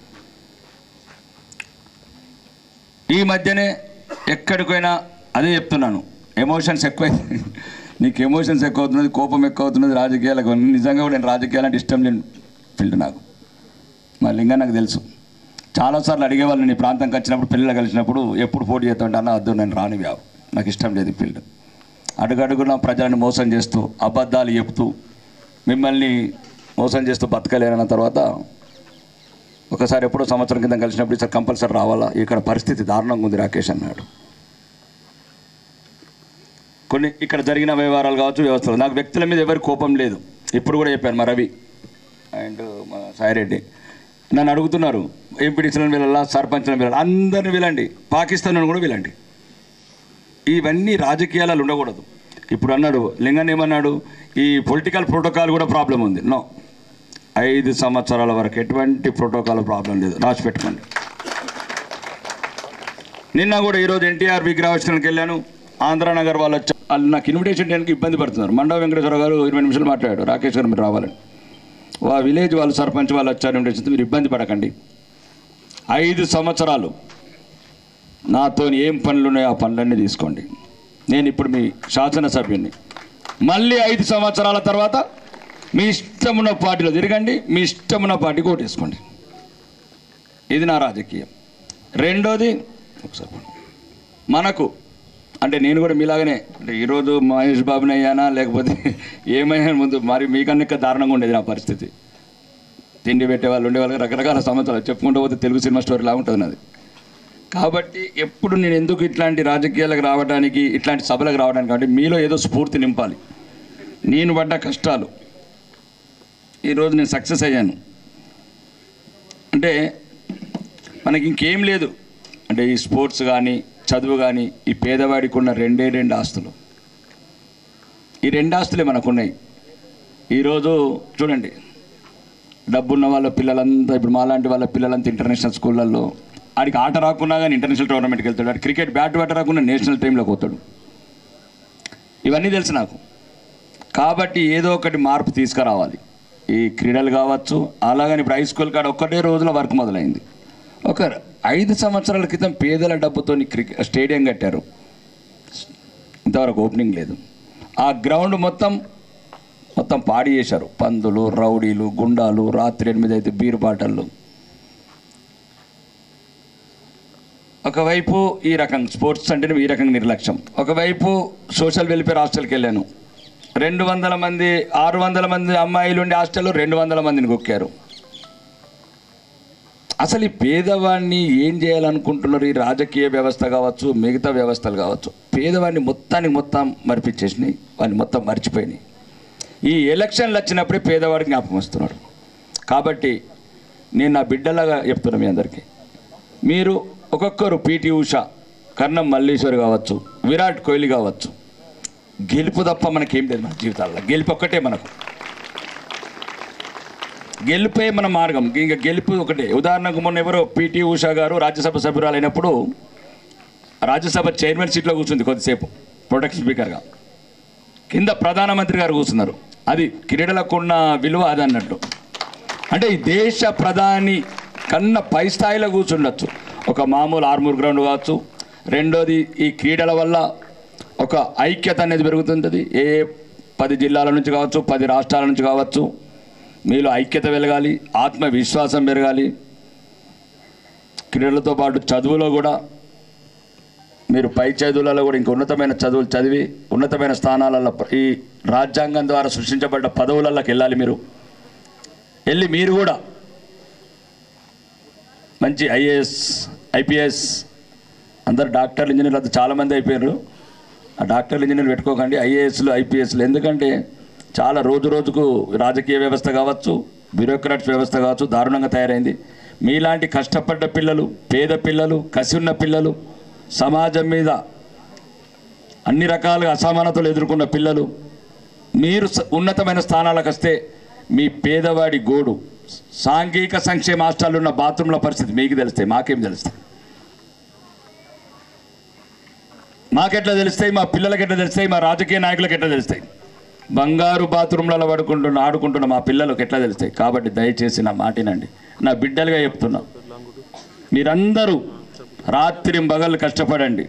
S11: ఈ మధ్యనే ఎక్కడికైనా అదే చెప్తున్నాను ఎమోషన్స్ ఎక్కువ నీకు ఎమోషన్స్ ఎక్కువ అవుతున్నది కోపం ఎక్కువ అవుతున్నది రాజకీయాలకు నిజంగా కూడా నేను రాజకీయాలు అంటే ఇష్టం లేని ఫీల్డ్ నాకు మా లింగా నాకు తెలుసు చాలాసార్లు అడిగేవాళ్ళు నేను ఈ ప్రాంతంకి వచ్చినప్పుడు పిల్లలు కలిసినప్పుడు ఎప్పుడు పోటీ చేస్తుంటే అన్న వద్దు నేను రాని వ్యావు నాకు ఇష్టం లేదు ఈ ఫీల్డ్ అడుగడుగున ప్రజలను మోసం చేస్తూ అబద్ధాలు చెప్తూ మిమ్మల్ని మోసం చేస్తూ బతకలేరన్న తర్వాత ఒకసారి ఎప్పుడో సంవత్సరం కింద కలిసినప్పుడు ఈసారి కంపల్సరీ రావాలా ఇక్కడ పరిస్థితి దారుణంగా ఉంది రాకేష్ అన్నాడు కొన్ని ఇక్కడ జరిగిన వ్యవహారాలు కావచ్చు వ్యవస్థలు నాకు వ్యక్తుల మీద ఎవరి కోపం లేదు ఇప్పుడు కూడా చెప్పాను మా రవి అండ్ మా సాయిరెడ్డి నన్ను అడుగుతున్నారు ఎంపీటీసీలను వెళ్ళాలా సర్పంచ్లను వెళ్ళాలి అందరిని వెళ్ళండి పాకిస్తాన్ కూడా వెళ్ళండి ఇవన్నీ రాజకీయాలు ఉండకూడదు ఇప్పుడు అన్నాడు లింగన్ ఏమన్నాడు ఈ పొలిటికల్ ప్రోటోకాల్ కూడా ప్రాబ్లం ఉంది నో ఐదు సంవత్సరాల వరకు ఎటువంటి ప్రోటోకాల్ ప్రాబ్లం లేదు రాసి పెట్టుకోండి నిన్న కూడా ఈరోజు ఎన్టీఆర్ విగ్రహావిష్కరణకి వెళ్ళాను ఆంధ్రానగర్ వాళ్ళు వచ్చి వాళ్ళు నాకు ఇన్విటేషన్ చేయడానికి ఇబ్బంది పడుతున్నారు మండవ వెంకటేశ్వర గారు ఇరవై నిమిషాలు మాట్లాడాడు రాకేష్ గారు మీరు రావాలని ఆ విలేజ్ వాళ్ళు సర్పంచ్ వాళ్ళు వచ్చారు ఉండేసి మీరు ఇబ్బంది పడకండి ఐదు సంవత్సరాలు నాతో ఏం పనులు ఉన్నాయో ఆ పనులన్నీ తీసుకోండి నేను ఇప్పుడు మీ శాసనసభ్యుని మళ్ళీ ఐదు సంవత్సరాల తర్వాత మీ ఇష్టమున్న పార్టీలో తిరగండి మీ ఇష్టమున్న పార్టీకి ఓటేసుకోండి ఇది నా రాజకీయం రెండోది ఒకసారి పడు. మనకు అంటే నేను కూడా మీలాగానే అంటే ఈరోజు మహేష్ బాబుని అయ్యానా లేకపోతే ఏమైనా ముందు మరి మీకన్నా ఇంకా దారుణంగా ఉండేది నా పరిస్థితి తిండి పెట్టే వాళ్ళు ఉండేవాళ్ళు రకరకాల సంవత్సరాలు చెప్పుకుంటూ పోతే తెలుగు సినిమా స్టోరీ లాగా ఉంటుంది నాది కాబట్టి ఎప్పుడు నేను ఎందుకు ఇట్లాంటి రాజకీయాలకు రావడానికి ఇట్లాంటి సభలకు రావడానికి అంటే మీలో ఏదో స్ఫూర్తి నింపాలి నేను పడ్డ కష్టాలు ఈరోజు నేను సక్సెస్ అయ్యాను అంటే మనకి ఇంకేం లేదు అంటే ఈ స్పోర్ట్స్ కానీ చదువు కానీ ఈ పేదవాడికి ఉన్న రెండే రెండు ఆస్తులు ఈ రెండు ఆస్తులే మనకున్నాయి ఈరోజు చూడండి డబ్బున్న వాళ్ళ పిల్లలంతా ఇప్పుడు మాలాంటి వాళ్ళ పిల్లలంతా ఇంటర్నేషనల్ స్కూళ్ళల్లో ఆడికి ఆట రాకున్నా కానీ ఇంటర్నేషనల్ టోర్నమెంట్కి వెళ్తాడు ఆడు క్రికెట్ బ్యాట్ బ్యాట్ రాకుండా నేషనల్ టీంలోకి పోతాడు ఇవన్నీ తెలుసు నాకు కాబట్టి ఏదో ఒకటి మార్పు తీసుకురావాలి ఈ క్రీడలు కావచ్చు అలాగని ఇప్పుడు హై స్కూల్ కాడ ఒక్కటే రోజులో వర్క్ మొదలైంది ఒక ఐదు సంవత్సరాల క్రితం పేదల డబ్బుతో క్రికెట్ స్టేడియం కట్టారు ఇంతవరకు ఓపెనింగ్ లేదు ఆ గ్రౌండ్ మొత్తం మొత్తం పాడి చేశారు పందులు రౌడీలు గుండాలు రాత్రి ఎనిమిది అయితే బీరు బాటళ్ళు ఒకవైపు ఈ రకం స్పోర్ట్స్ అంటేనే ఈ రకంగా నిర్లక్ష్యం ఒకవైపు సోషల్ వెల్ఫేర్ హాస్టల్కి వెళ్ళాను రెండు వందల మంది ఆరు వందల మంది అమ్మాయిలు ఉండే హాస్టల్లో రెండు వందల మందిని కొక్కారు అసలు ఈ పేదవాడిని ఏం చేయాలనుకుంటున్నారు ఈ రాజకీయ వ్యవస్థ కావచ్చు మిగతా వ్యవస్థలు కావచ్చు పేదవాడిని మొత్తానికి మొత్తం మరిపించేసినాయి వాడిని మొత్తం మర్చిపోయినాయి ఈ ఎలక్షన్లు వచ్చినప్పుడే పేదవాడికి జ్ఞాపకం వస్తున్నాడు కాబట్టి నేను నా బిడ్డలాగా చెప్తున్నా మీ అందరికీ మీరు ఒక్కొక్కరు పిటి ఉష కర్ణం మల్లీశ్వరి కావచ్చు విరాట్ కోహ్లీ కావచ్చు గెలుపు తప్ప మనకేం లేదు మన జీవితాల్లో గెలుపు ఒక్కటే మనకు గెలుపే మన మార్గం ఇంకా గెలుపు ఒకటే ఉదాహరణకు మొన్న ఎవరో పిటి ఉషా గారు రాజ్యసభ సభ్యురాలు అయినప్పుడు రాజ్యసభ చైర్మన్ సీట్లో కూర్చుంది కొద్దిసేపు ప్రొటెక్ట్ స్పీకర్గా కింద ప్రధానమంత్రి గారు కూర్చున్నారు అది క్రీడలకు ఉన్న విలువ అది అన్నట్టు అంటే ఈ దేశ ప్రధాని కన్నా పై స్థాయిలో కూర్చుండొచ్చు ఒక మామూలు ఆర్మూర్ గ్రౌండ్ కావచ్చు రెండోది ఈ క్రీడల వల్ల ఒక ఐక్యత అనేది పెరుగుతుంటుంది ఏ ఏ పది జిల్లాల నుంచి కావచ్చు పది రాష్ట్రాల నుంచి కావచ్చు మీలో ఐక్యత వెలగాలి ఆత్మవిశ్వాసం పెరగాలి క్రీడలతో పాటు చదువులో కూడా మీరు పై చదువులలో కూడా ఇంకా ఉన్నతమైన చదువులు చదివి ఉన్నతమైన స్థానాలలో ఈ రాజ్యాంగం ద్వారా సృష్టించబడ్డ పదవులలోకి వెళ్ళాలి మీరు వెళ్ళి మీరు కూడా మంచి ఐఏఎస్ ఐపీఎస్ అందరు డాక్టర్లు ఇంజనీర్లు అంతా చాలామంది అయిపోయారు ఆ డాక్టర్లు ఇంజనీర్లు పెట్టుకోకండి ఐఏఎస్లు ఐపీఎస్లు ఎందుకంటే చాలా రోజు రోజుకు రాజకీయ వ్యవస్థ కావచ్చు బ్యూరోక్రాట్స్ వ్యవస్థ కావచ్చు దారుణంగా తయారైంది మీలాంటి కష్టపడ్డ పిల్లలు పేద పిల్లలు కసి ఉన్న పిల్లలు సమాజం మీద అన్ని రకాలుగా అసమానతలు ఎదుర్కొన్న పిల్లలు మీరు స- ఉన్నతమైన స్థానాలకు వస్తే మీ పేదవాడి గోడు సాంఘిక సంక్షేమ హాస్టల్లో ఉన్న బాత్రూంల పరిస్థితి మీకు తెలుస్తాయి మాకేం తెలుస్తాయి మాకెట్లా తెలుస్తాయి మా పిల్లలకి ఎట్లా తెలుస్తాయి మా రాజకీయ నాయకులకు ఎట్లా తెలుస్తాయి బంగారు బాత్రూంలలో పడుకుంటున్న ఆడుకుంటున్న మా పిల్లలకు ఎట్లా తెలుస్తాయి కాబట్టి దయచేసి నా మాటినండి నా బిడ్డలుగా చెప్తున్నా మీరందరూ రాత్రి పగలు కష్టపడండి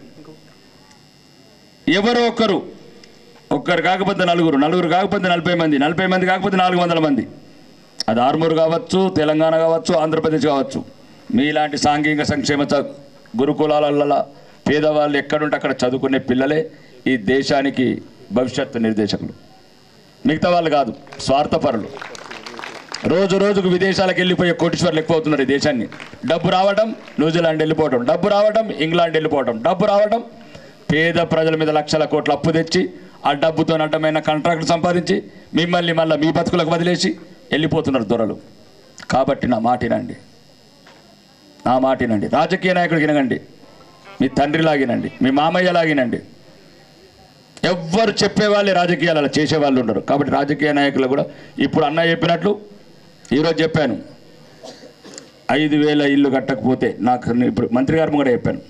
S11: ఎవరో ఒకరు ఒక్కరు కాకపోతే నలుగురు నలుగురు కాకపోతే నలభై మంది నలభై మంది కాకపోతే నాలుగు వందల మంది అది ఆర్మూరు కావచ్చు తెలంగాణ కావచ్చు ఆంధ్రప్రదేశ్ కావచ్చు మీలాంటి సాంఘిక సంక్షేమ చ- గురుకులాలలో పేదవాళ్ళు ఎక్కడుంటే అక్కడ చదువుకునే పిల్లలే ఈ దేశానికి భవిష్యత్తు నిర్దేశకులు మిగతా వాళ్ళు కాదు స్వార్థపరులు రోజు రోజుకు విదేశాలకు వెళ్ళిపోయే కోటీశ్వర్లు ఎక్కువ అవుతున్నారు ఈ దేశాన్ని డబ్బు రావడం న్యూజిలాండ్ వెళ్ళిపోవడం డబ్బు రావడం ఇంగ్లాండ్ వెళ్ళిపోవడం డబ్బు రావడం పేద ప్రజల మీద లక్షల కోట్ల అప్పు తెచ్చి ఆ డబ్బుతో అడ్డమైన కాంట్రాక్ట్ సంపాదించి మిమ్మల్ని మళ్ళీ మీ బతుకులకు వదిలేసి వెళ్ళిపోతున్నారు దొరలు కాబట్టి నా మాటినండి నా మాటినండి రాజకీయ నాయకుడికి వినగండి మీ తండ్రి లాగినండి మీ మామయ్య లాగినండి ఎవ్వరు చెప్పేవాళ్ళే రాజకీయాలలో చేసేవాళ్ళు ఉండరు కాబట్టి రాజకీయ నాయకులు కూడా ఇప్పుడు అన్న చెప్పినట్లు ఈరోజు చెప్పాను ఐదు వేల ఇల్లు కట్టకపోతే నాకు ఇప్పుడు మంత్రి గారు కూడా చెప్పాను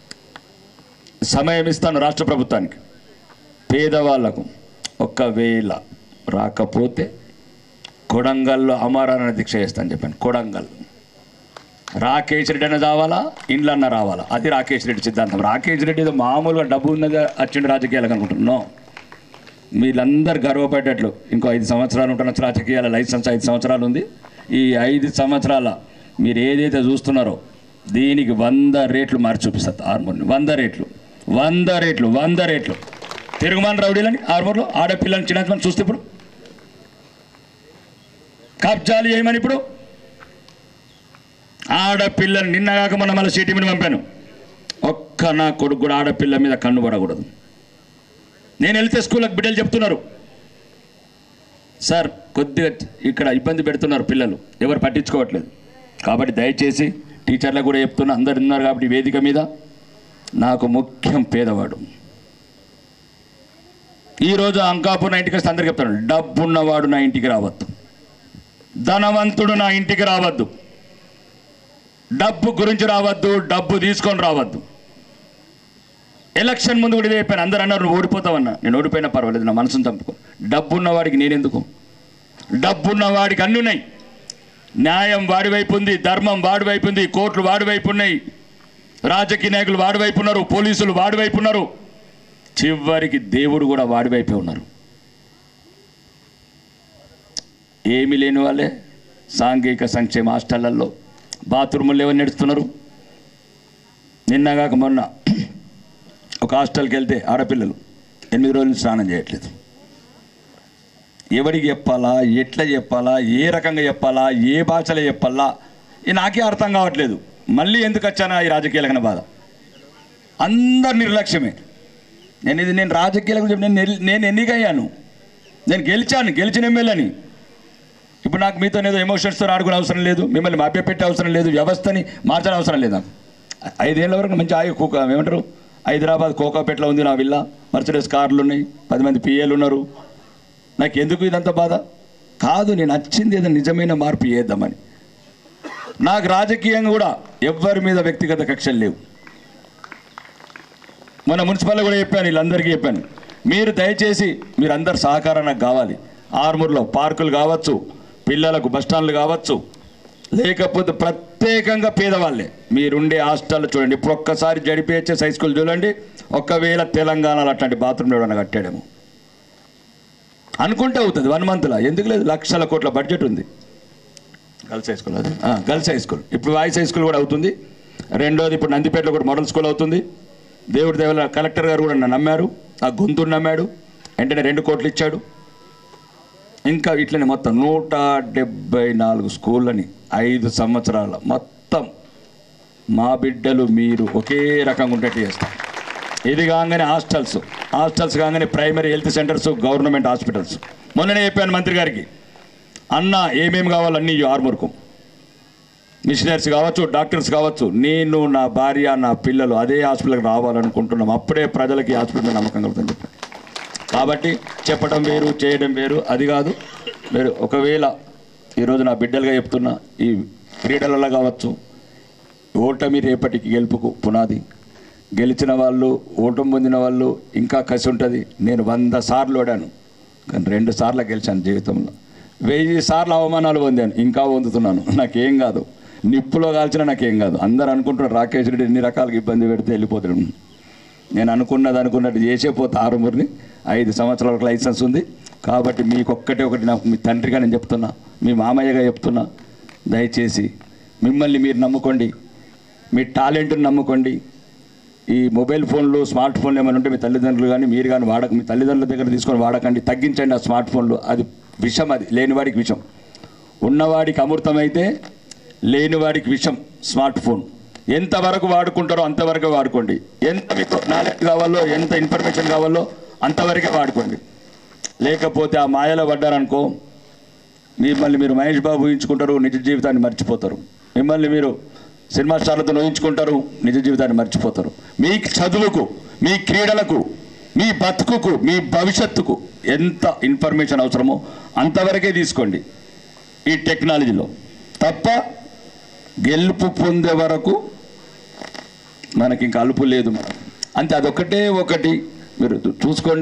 S11: సమయం ఇస్తాను రాష్ట్ర ప్రభుత్వానికి పేదవాళ్లకు ఒకవేళ రాకపోతే కొడంగల్లో అమరాన దీక్ష చేస్తాను చెప్పాను కొడంగల్ రాకేష్ రెడ్డి అన్న రావాలా ఇండ్లు అన్న రావాలా అది రాకేష్ రెడ్డి సిద్ధాంతం రాకేష్ రెడ్డి ఏదో మామూలుగా డబ్బు ఉన్నది వచ్చిండు రాజకీయాలకు అనుకుంటున్నాం వీళ్ళందరూ గర్వపడేటట్లు ఇంకో ఐదు సంవత్సరాలు ఉంటున్న రాజకీయాల లైసెన్స్ ఐదు సంవత్సరాలు ఉంది ఈ ఐదు సంవత్సరాల మీరు ఏదైతే చూస్తున్నారో దీనికి వంద రేట్లు మార్చి చూపిస్తారు ఆర్మూర్ని వంద రేట్లు వంద రేట్లు వంద రేట్లు తిరుగుమాన్ రౌడీలని ఆర్మూర్లో ఆడపిల్లని చిన్నమని చూస్తే ఇప్పుడు కబ్జాలు చేయమని ఇప్పుడు ఆడపిల్లని నిన్నగాక మొన్న మళ్ళీ సిటీమని పంపాను ఒక్క నా కొడుకు కూడా ఆడపిల్ల మీద కన్ను పడకూడదు నేను వెళ్తే స్కూల్కి బిడ్డలు చెప్తున్నారు సార్ కొద్దిగా ఇక్కడ ఇబ్బంది పెడుతున్నారు పిల్లలు ఎవరు పట్టించుకోవట్లేదు కాబట్టి దయచేసి టీచర్లకు కూడా చెప్తున్నా అందరు ఉన్నారు కాబట్టి ఈ వేదిక మీద నాకు ముఖ్యం పేదవాడు ఈరోజు అంకాపూర్ నా ఇంటికి వస్తే అందరికి చెప్తాను డబ్బున్నవాడు నా ఇంటికి రావద్దు ధనవంతుడు నా ఇంటికి రావద్దు డబ్బు గురించి రావద్దు డబ్బు తీసుకొని రావద్దు ఎలక్షన్ ముందు కూడా ఇదే చెప్పాను అందరూ అన్నారు నువ్వు ఓడిపోతావన్నా నేను ఓడిపోయినా పర్వాలేదు నా మనసును చంపుకో డబ్బున్న వాడికి నేనెందుకు డబ్బున్న వాడికి అన్ని ఉన్నాయి న్యాయం వాడి వైపు ఉంది ధర్మం వాడి వైపు ఉంది కోర్టులు వాడి వైపు ఉన్నాయి రాజకీయ నాయకులు వాడి వైపు ఉన్నారు పోలీసులు వాడి వైపు ఉన్నారు చివరికి దేవుడు కూడా వాడి వైపే ఉన్నారు ఏమీ లేని వాళ్ళే సాంఘిక సంక్షేమ హాస్టళ్లలో బాత్రూములు ఎవరు నడుస్తున్నారు నిన్నగాక మొన్న ఒక హాస్టల్కి వెళ్తే ఆడపిల్లలు ఎనిమిది రోజులు స్నానం చేయట్లేదు ఎవరికి చెప్పాలా ఎట్లా చెప్పాలా ఏ రకంగా చెప్పాలా ఏ భాషలో చెప్పాలా ఇది నాకే అర్థం కావట్లేదు మళ్ళీ ఎందుకు వచ్చానా ఈ రాజకీయాలకన్నా బాధ అందరు నిర్లక్ష్యమే నేను ఇది నేను రాజకీయాల గురించి నేను ఎల్- నేను ఎన్నికయ్యాను నేను గెలిచాను గెలిచిన ఎమ్మెల్యేని ఇప్పుడు నాకు మీతో ఏదో ఎమోషన్స్తో ఆడుకునే అవసరం లేదు మిమ్మల్ని మభ్యపెట్టే అవసరం లేదు వ్యవస్థని మార్చని అవసరం లేదు నాకు ఐదేళ్ల వరకు మంచి ఆగి కోక ఏమంటారు హైదరాబాద్ కోకాపేటలో ఉంది నా విల్లా మర్చిడెస్ కార్లు ఉన్నాయి పది మంది పిఏలు ఉన్నారు నాకు ఎందుకు ఇదంతా బాధ కాదు నేను వచ్చింది ఏదో నిజమైన మార్పు చేద్దామని నాకు రాజకీయంగా కూడా ఎవ్వరి మీద వ్యక్తిగత కక్షలు లేవు మొన్న మున్సిపల్ కూడా చెప్పాను వీళ్ళందరికీ చెప్పాను మీరు దయచేసి మీరందరు సహకారం నాకు కావాలి ఆర్మూర్లో పార్కులు కావచ్చు పిల్లలకు బస్టాండ్లు కావచ్చు లేకపోతే ప్రత్యేకంగా పేదవాళ్ళే మీరుండే హాస్టల్ చూడండి ఇప్పుడు ఒక్కసారి జడిపిహెచ్ఎస్ హై స్కూల్ చూడండి ఒకవేళ తెలంగాణలో అట్లాంటి బాత్రూమ్ ఎవడన్నా కట్టాడేమో అనుకుంటే అవుతుంది వన్ మంత్లో ఎందుకు లేదు లక్షల కోట్ల బడ్జెట్ ఉంది గర్ల్స్ హై స్కూల్ అది ఆ, గర్ల్స్ హై స్కూల్ ఇప్పుడు వాయిస్ హై స్కూల్ కూడా అవుతుంది రెండోది ఇప్పుడు నందిపేటలో కూడా మోడల్ స్కూల్ అవుతుంది దేవుడి దేవల కలెక్టర్ గారు కూడా నన్ను నమ్మారు ఆ గొంతుని నమ్మాడు వెంటనే రెండు కోట్లు ఇచ్చాడు ఇంకా ఇట్లనే మొత్తం నూట డెబ్బై నాలుగు స్కూళ్ళని ఐదు సంవత్సరాల మొత్తం మా బిడ్డలు మీరు ఒకే రకంగా ఉండేట్టు చేస్తాం ఇది కాగానే హాస్టల్స్ హాస్టల్స్ కాగానే primary health centres government hospitals మొన్ననే చెప్పాను మంత్రి గారికి అన్న ఏమేమి కావాలో అన్నీ ఆర్మూర్కు మిషనరీస్ కావచ్చు డాక్టర్స్ కావచ్చు నేను నా భార్య నా పిల్లలు అదే హాస్పిటల్కి రావాలనుకుంటున్నాం అప్పుడే ప్రజలకి ఈ హాస్పిటల్ మీద నమ్మకం కలుగుతుంది చెప్పాను కాబట్టి చెప్పడం వేరు చేయడం వేరు అది కాదు మీరు ఒకవేళ ఈరోజు నా బిడ్డలుగా చెప్తున్నా ఈ క్రీడలలో కావచ్చు ఓటమి రేపటికి గెలుపుకు పునాది గెలిచిన వాళ్ళు ఓటమి పొందిన వాళ్ళు ఇంకా కసి ఉంటుంది నేను వంద సార్లు ఓడాను కానీ రెండు సార్లు గెలిచాను జీవితంలో వెయ్యి సార్లు అవమానాలు పొందాను ఇంకా పొందుతున్నాను నాకేం కాదు నిప్పులో కాల్చినా నాకేం కాదు అందరు అనుకుంటున్నారు రాకేష్ రెడ్డి ఎన్ని రకాలుగా ఇబ్బంది పెడితే వెళ్ళిపోతున్నాడు నేను అనుకున్నది అనుకున్నట్టు చేసే పోతే ఆరుమూరిని ఐదు సంవత్సరాల వరకు లైసెన్స్ ఉంది కాబట్టి మీకు ఒక్కటే ఒకటి నాకు మీ తండ్రిగా నేను చెప్తున్నా మీ మామయ్యగా చెప్తున్నా దయచేసి మిమ్మల్ని మీరు నమ్ముకోండి మీ టాలెంట్ని నమ్ముకోండి ఈ మొబైల్ ఫోన్లు స్మార్ట్ ఫోన్లు ఏమైనా ఉంటే మీ తల్లిదండ్రులు కానీ మీరు కానీ వాడక మీ తల్లిదండ్రుల దగ్గర తీసుకొని వాడకండి తగ్గించండి ఆ స్మార్ట్ ఫోన్లు అది విషం అది లేనివాడికి విషం ఉన్నవాడికి అమృతమైతే లేనివాడికి విషం స్మార్ట్ ఫోన్ ఎంతవరకు వాడుకుంటారో అంతవరకే వాడుకోండి ఎంత మీకు నాలెడ్జ్ కావాలో ఎంత ఇన్ఫర్మేషన్ కావాలో అంతవరకే వాడుకోండి లేకపోతే ఆ మాయలో పడ్డారనుకో మిమ్మల్ని మీరు మహేష్ బాబు ఊహించుకుంటారు నిజ జీవితాన్ని మర్చిపోతారు మిమ్మల్ని మీరు సినిమా స్టార్లతో ఊహించుకుంటారు నిజ జీవితాన్ని మర్చిపోతారు మీ చదువుకు మీ క్రీడలకు మీ బతుకుకు మీ భవిష్యత్తుకు ఎంత ఇన్ఫర్మేషన్ అవసరమో అంతవరకే తీసుకోండి ఈ టెక్నాలజీలో తప్ప గెలుపు పొందే వరకు మనకి ఇంకా అలుపు లేదు మనకు అంతే అదొకటే ఒకటి మీరు చూసుకోండి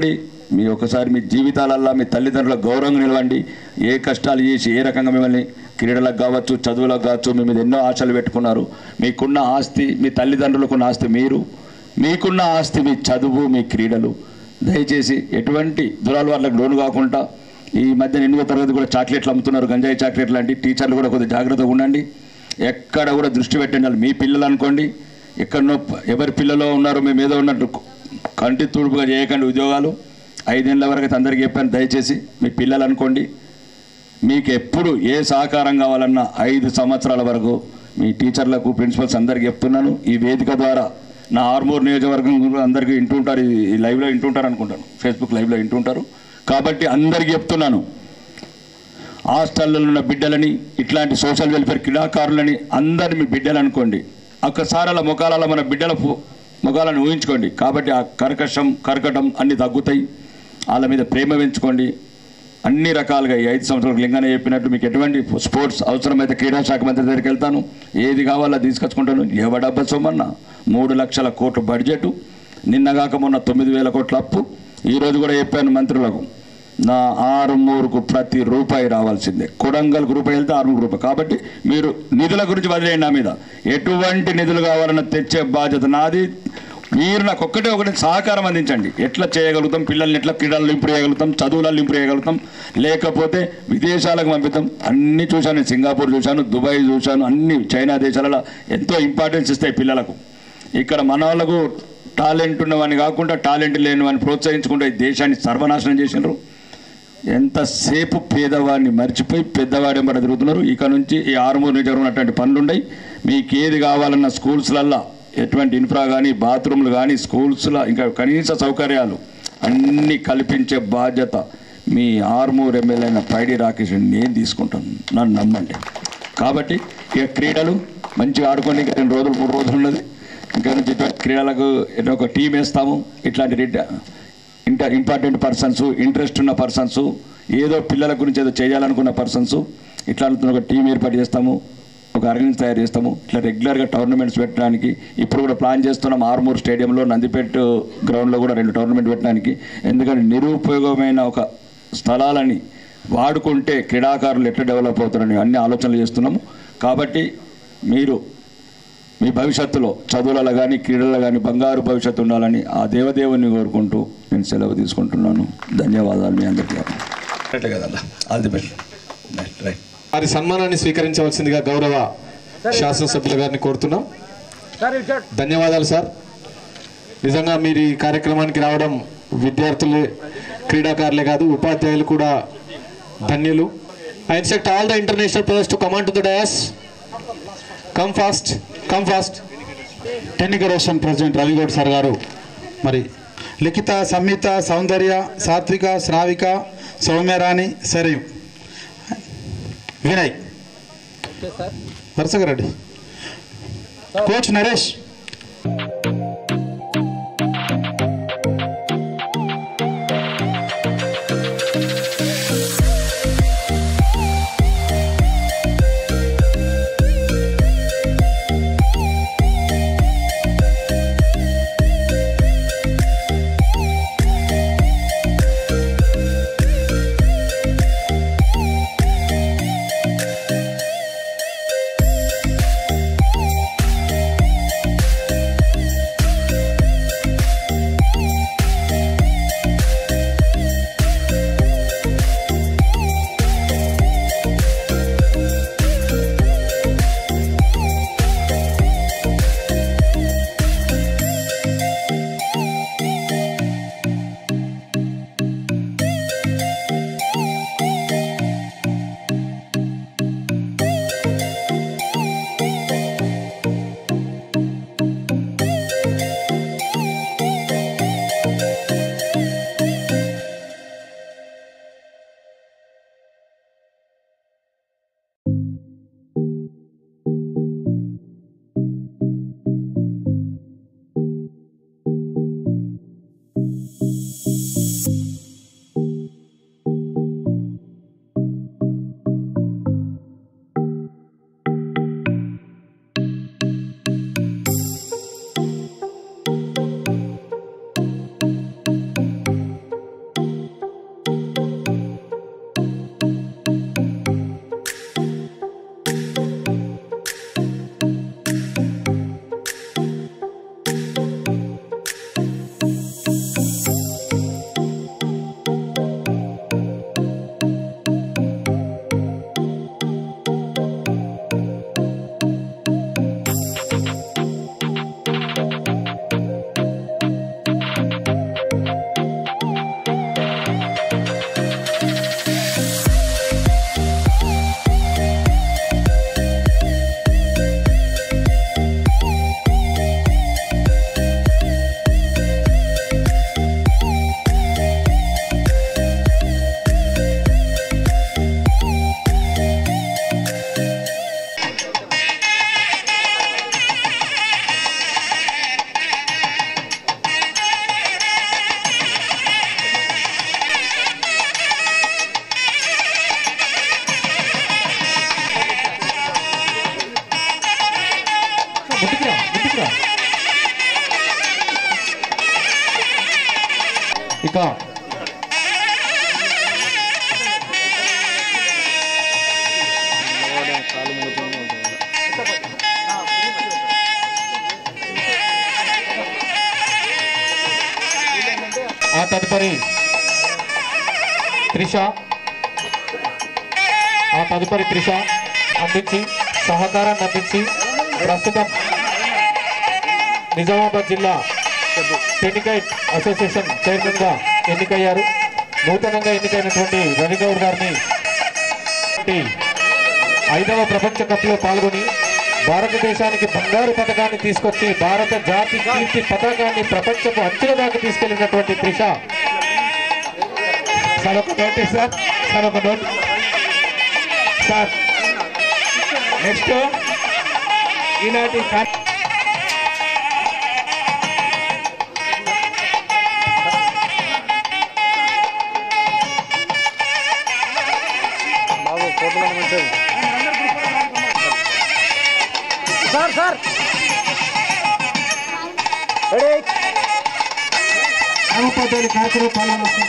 S11: మీ ఒకసారి మీ జీవితాలల్లో మీ తల్లిదండ్రుల గౌరవంగా నిలవండి ఏ కష్టాలు చేసి ఏ రకంగా మిమ్మల్ని క్రీడలకు కావచ్చు చదువులకు కావచ్చు మీ మీద ఎన్నో ఆశలు పెట్టుకున్నారు మీకున్న ఆస్తి మీ తల్లిదండ్రులకున్న ఆస్తి మీరు మీకున్న ఆస్తి మీ చదువు మీ క్రీడలు దయచేసి ఎటువంటి దురలవాట్లకు లోను కాకుండా ఈ మధ్య ఎనిమిదో తరగతి కూడా చాక్లెట్లు అమ్ముతున్నారు గంజాయి చాక్లెట్ లాంటి టీచర్లు కూడా కొద్దిగా జాగ్రత్తగా ఉండండి ఎక్కడ కూడా దృష్టి పెట్టండి వాళ్ళు మీ పిల్లలు అనుకోండి ఎక్కడనో ప- ఎవరి పిల్లలో ఉన్నారో మేము ఏదో ఉన్నట్టు కంటి తూడుపుగా చేయకండి ఉద్యోగాలు ఐదేళ్ళ వరకు అయితే అందరికీ చెప్పాను దయచేసి మీ పిల్లలు అనుకోండి మీకు ఎప్పుడు ఏ సహకారం కావాలన్నా ఐదు సంవత్సరాల వరకు మీ టీచర్లకు ప్రిన్సిపల్స్ అందరికీ చెప్తున్నాను ఈ వేదిక ద్వారా నా ఆర్మూర్ నియోజకవర్గం కూడా అందరికీ వింటుంటారు ఈ ఈ లైవ్లో వింటుంటారు అనుకుంటాను ఫేస్బుక్ లైవ్లో వింటుంటారు కాబట్టి అందరికీ చెప్తున్నాను హాస్టల్లో ఉన్న బిడ్డలని ఇట్లాంటి సోషల్ వెల్ఫేర్ క్రీడాకారులని అందరిని మీ బిడ్డలు అనుకోండి ఒక్కసారి అలా ముఖాలలో మన బిడ్డల పు- ముఖాలను ఊహించుకోండి కాబట్టి ఆ కర్కశం కర్కటం అన్ని తగ్గుతాయి వాళ్ళ మీద ప్రేమ పెంచుకోండి అన్ని రకాలుగా ఈ ఐదు సంవత్సరాలకు లింగానే చెప్పినట్టు మీకు ఎటువంటి స్పోర్ట్స్ అవసరమైతే క్రీడా శాఖ మంత్రి దగ్గరికి వెళ్తాను ఏది కావాలో తీసుకొచ్చుకుంటాను ఎవడబ్బ సొమ్మన్నా మూడు లక్షల కోట్ల బడ్జెట్ నిన్నగాక మొన్న తొమ్మిది వేల కోట్ల అప్పు ఈరోజు కూడా చెప్పాను మంత్రులకు నా ఆరుమూరుకు ప్రతి రూపాయి రావాల్సిందే కొడంగల్కు రూపాయి వెళ్తే ఆరుమూరు రూపాయి కాబట్టి మీరు నిధుల గురించి వదిలేయండి నా మీద ఎటువంటి నిధులు కావాలన్నా తెచ్చే బాధ్యత నాది మీరు నాకు ఒక్కటే ఒకటి సహకారం అందించండి ఎట్లా చేయగలుగుతాం పిల్లల్ని ఎట్లా క్రీడల్లో ఇంప్రూవ్ చేయగలుగుతాం చదువులలో ఇంప్రూవ్ చేయగలుగుతాం లేకపోతే విదేశాలకు పంపిస్తాం అన్ని చూశాను నేను సింగపూర్ చూశాను దుబాయ్ చూశాను అన్ని చైనా దేశాలలో ఎంతో ఇంపార్టెన్స్ ఇస్తాయి పిల్లలకు ఇక్కడ మన వాళ్ళకు టాలెంట్ ఉన్నవాడిని కాకుండా టాలెంట్ లేని వాడిని ప్రోత్సహించుకుంటే ఈ దేశాన్ని సర్వనాశనం చేసినారు ఎంతసేపు పేదవాడిని మర్చిపోయి పెద్దవాడి ఎంబడి తిరుగుతున్నారు ఇక నుంచి ఈ ఆరుమూరు నియోజకవర్గం ఉన్నటువంటి పనులు ఉన్నాయి మీకు ఏది కావాలన్న స్కూల్స్లల్లో ఎటువంటి ఇన్ఫ్రా కానీ బాత్రూమ్లు కానీ స్కూల్స్లో ఇంకా కనీస సౌకర్యాలు అన్నీ కల్పించే బాధ్యత మీ ఆర్మూర్ ఎమ్మెల్యే అయిన పైడి రాకేష్ నేను తీసుకుంటాను నన్ను నమ్మండి కాబట్టి ఇక క్రీడలు మంచిగా ఆడుకోండి ఇంకా రెండు రోజులు మూడు రోజులు ఉన్నది ఇంకా నుంచి ఇటువంటి క్రీడలకు ఏదో ఒక టీం వేస్తాము ఇట్లాంటి రిట- ఇంటర్ ఇంపార్టెంట్ పర్సన్స్ ఇంట్రెస్ట్ ఉన్న పర్సన్స్ ఏదో పిల్లల గురించి ఏదో చేయాలనుకున్న పర్సన్స్ ఇట్లాంటి ఒక టీం ఏర్పాటు చేస్తాము ఒక ఆర్గనైజ్ తయారు చేస్తాము ఇట్లా రెగ్యులర్గా టోర్నమెంట్స్ పెట్టడానికి ఇప్పుడు కూడా ప్లాన్ చేస్తున్నాం ఆర్మూర్ స్టేడియంలో నందిపేట గ్రౌండ్లో కూడా రెండు టోర్నమెంట్ పెట్టడానికి ఎందుకంటే నిరుపయోగమైన ఒక స్థలాలని వాడుకుంటే క్రీడాకారులు ఎట్లా డెవలప్ అవుతారని అన్ని ఆలోచనలు చేస్తున్నాము కాబట్టి మీరు మీ భవిష్యత్తులో చదువులలో కానీ క్రీడలలో కానీ బంగారు భవిష్యత్తు ఉండాలని ఆ దేవదేవుని కోరుకుంటూ నేను సెలవు తీసుకుంటున్నాను ధన్యవాదాలు మీ అందరికీ అట్లే కదా ఆల్ ది బెస్ట్ రైట్
S2: వారి సన్మానాన్ని స్వీకరించవలసిందిగా గౌరవ శాసనసభ్యుల గారిని కోరుతున్నాం ధన్యవాదాలు సార్ నిజంగా మీరు ఈ కార్యక్రమానికి రావడం విద్యార్థులే క్రీడాకారులే కాదు ఉపాధ్యాయులు కూడా ధన్యులు I instruct all the international players to command to the dais come fast come fast
S3: టెన్నిక రోషన్ ప్రెసిడెంట్ రవిగౌడ్ సార్ గారు మరి లిఖిత సంహిత సౌందర్య సాత్విక శ్రావిక సౌమ్యరాణి సరయు వినయ్ వరుసగా రెడ్డి కోచ్ నరేష్
S12: Thank ఇక ఆ తదుపరి త్రిష ఆ తదుపరి త్రిష అందించి సహకారాన్ని అందించి ప్రస్తుతం నిజామాబాద్ జిల్లా టెనికైట్ అసోసియేషన్ చైర్మన్ గా ఎన్నికయ్యారు నూతనంగా ఎన్నికైనటువంటి రవిగౌడ్ గారిని ఐదవ ప్రపంచ కప్ లో పాల్గొని భారతదేశానికి బంగారు పథకాన్ని తీసుకొచ్చి భారత జాతి కీర్తి పతాకాన్ని ప్రపంచపు అంచుల దాకా తీసుకెళ్లినటువంటి త్రిష సార్ ఒక నోటీస్ సార్ సార్ ఒక నోట్ సార్ నెక్స్ట్ ఈనాటి కా-
S4: సార్ సార్
S3: గ్రామోపాధ్యాయులు కార్యక్రమం పాల్గొన్నారు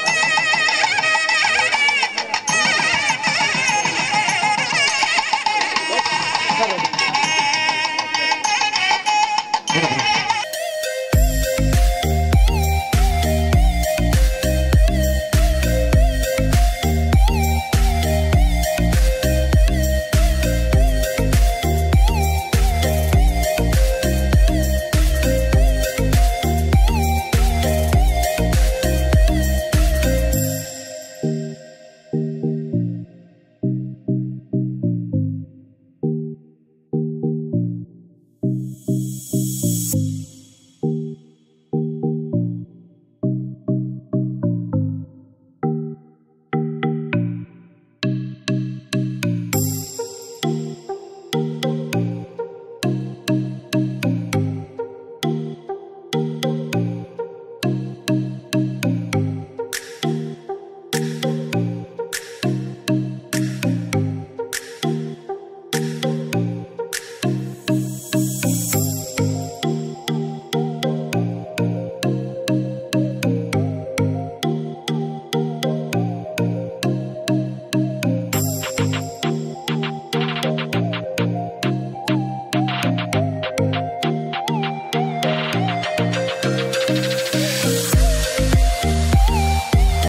S4: సార్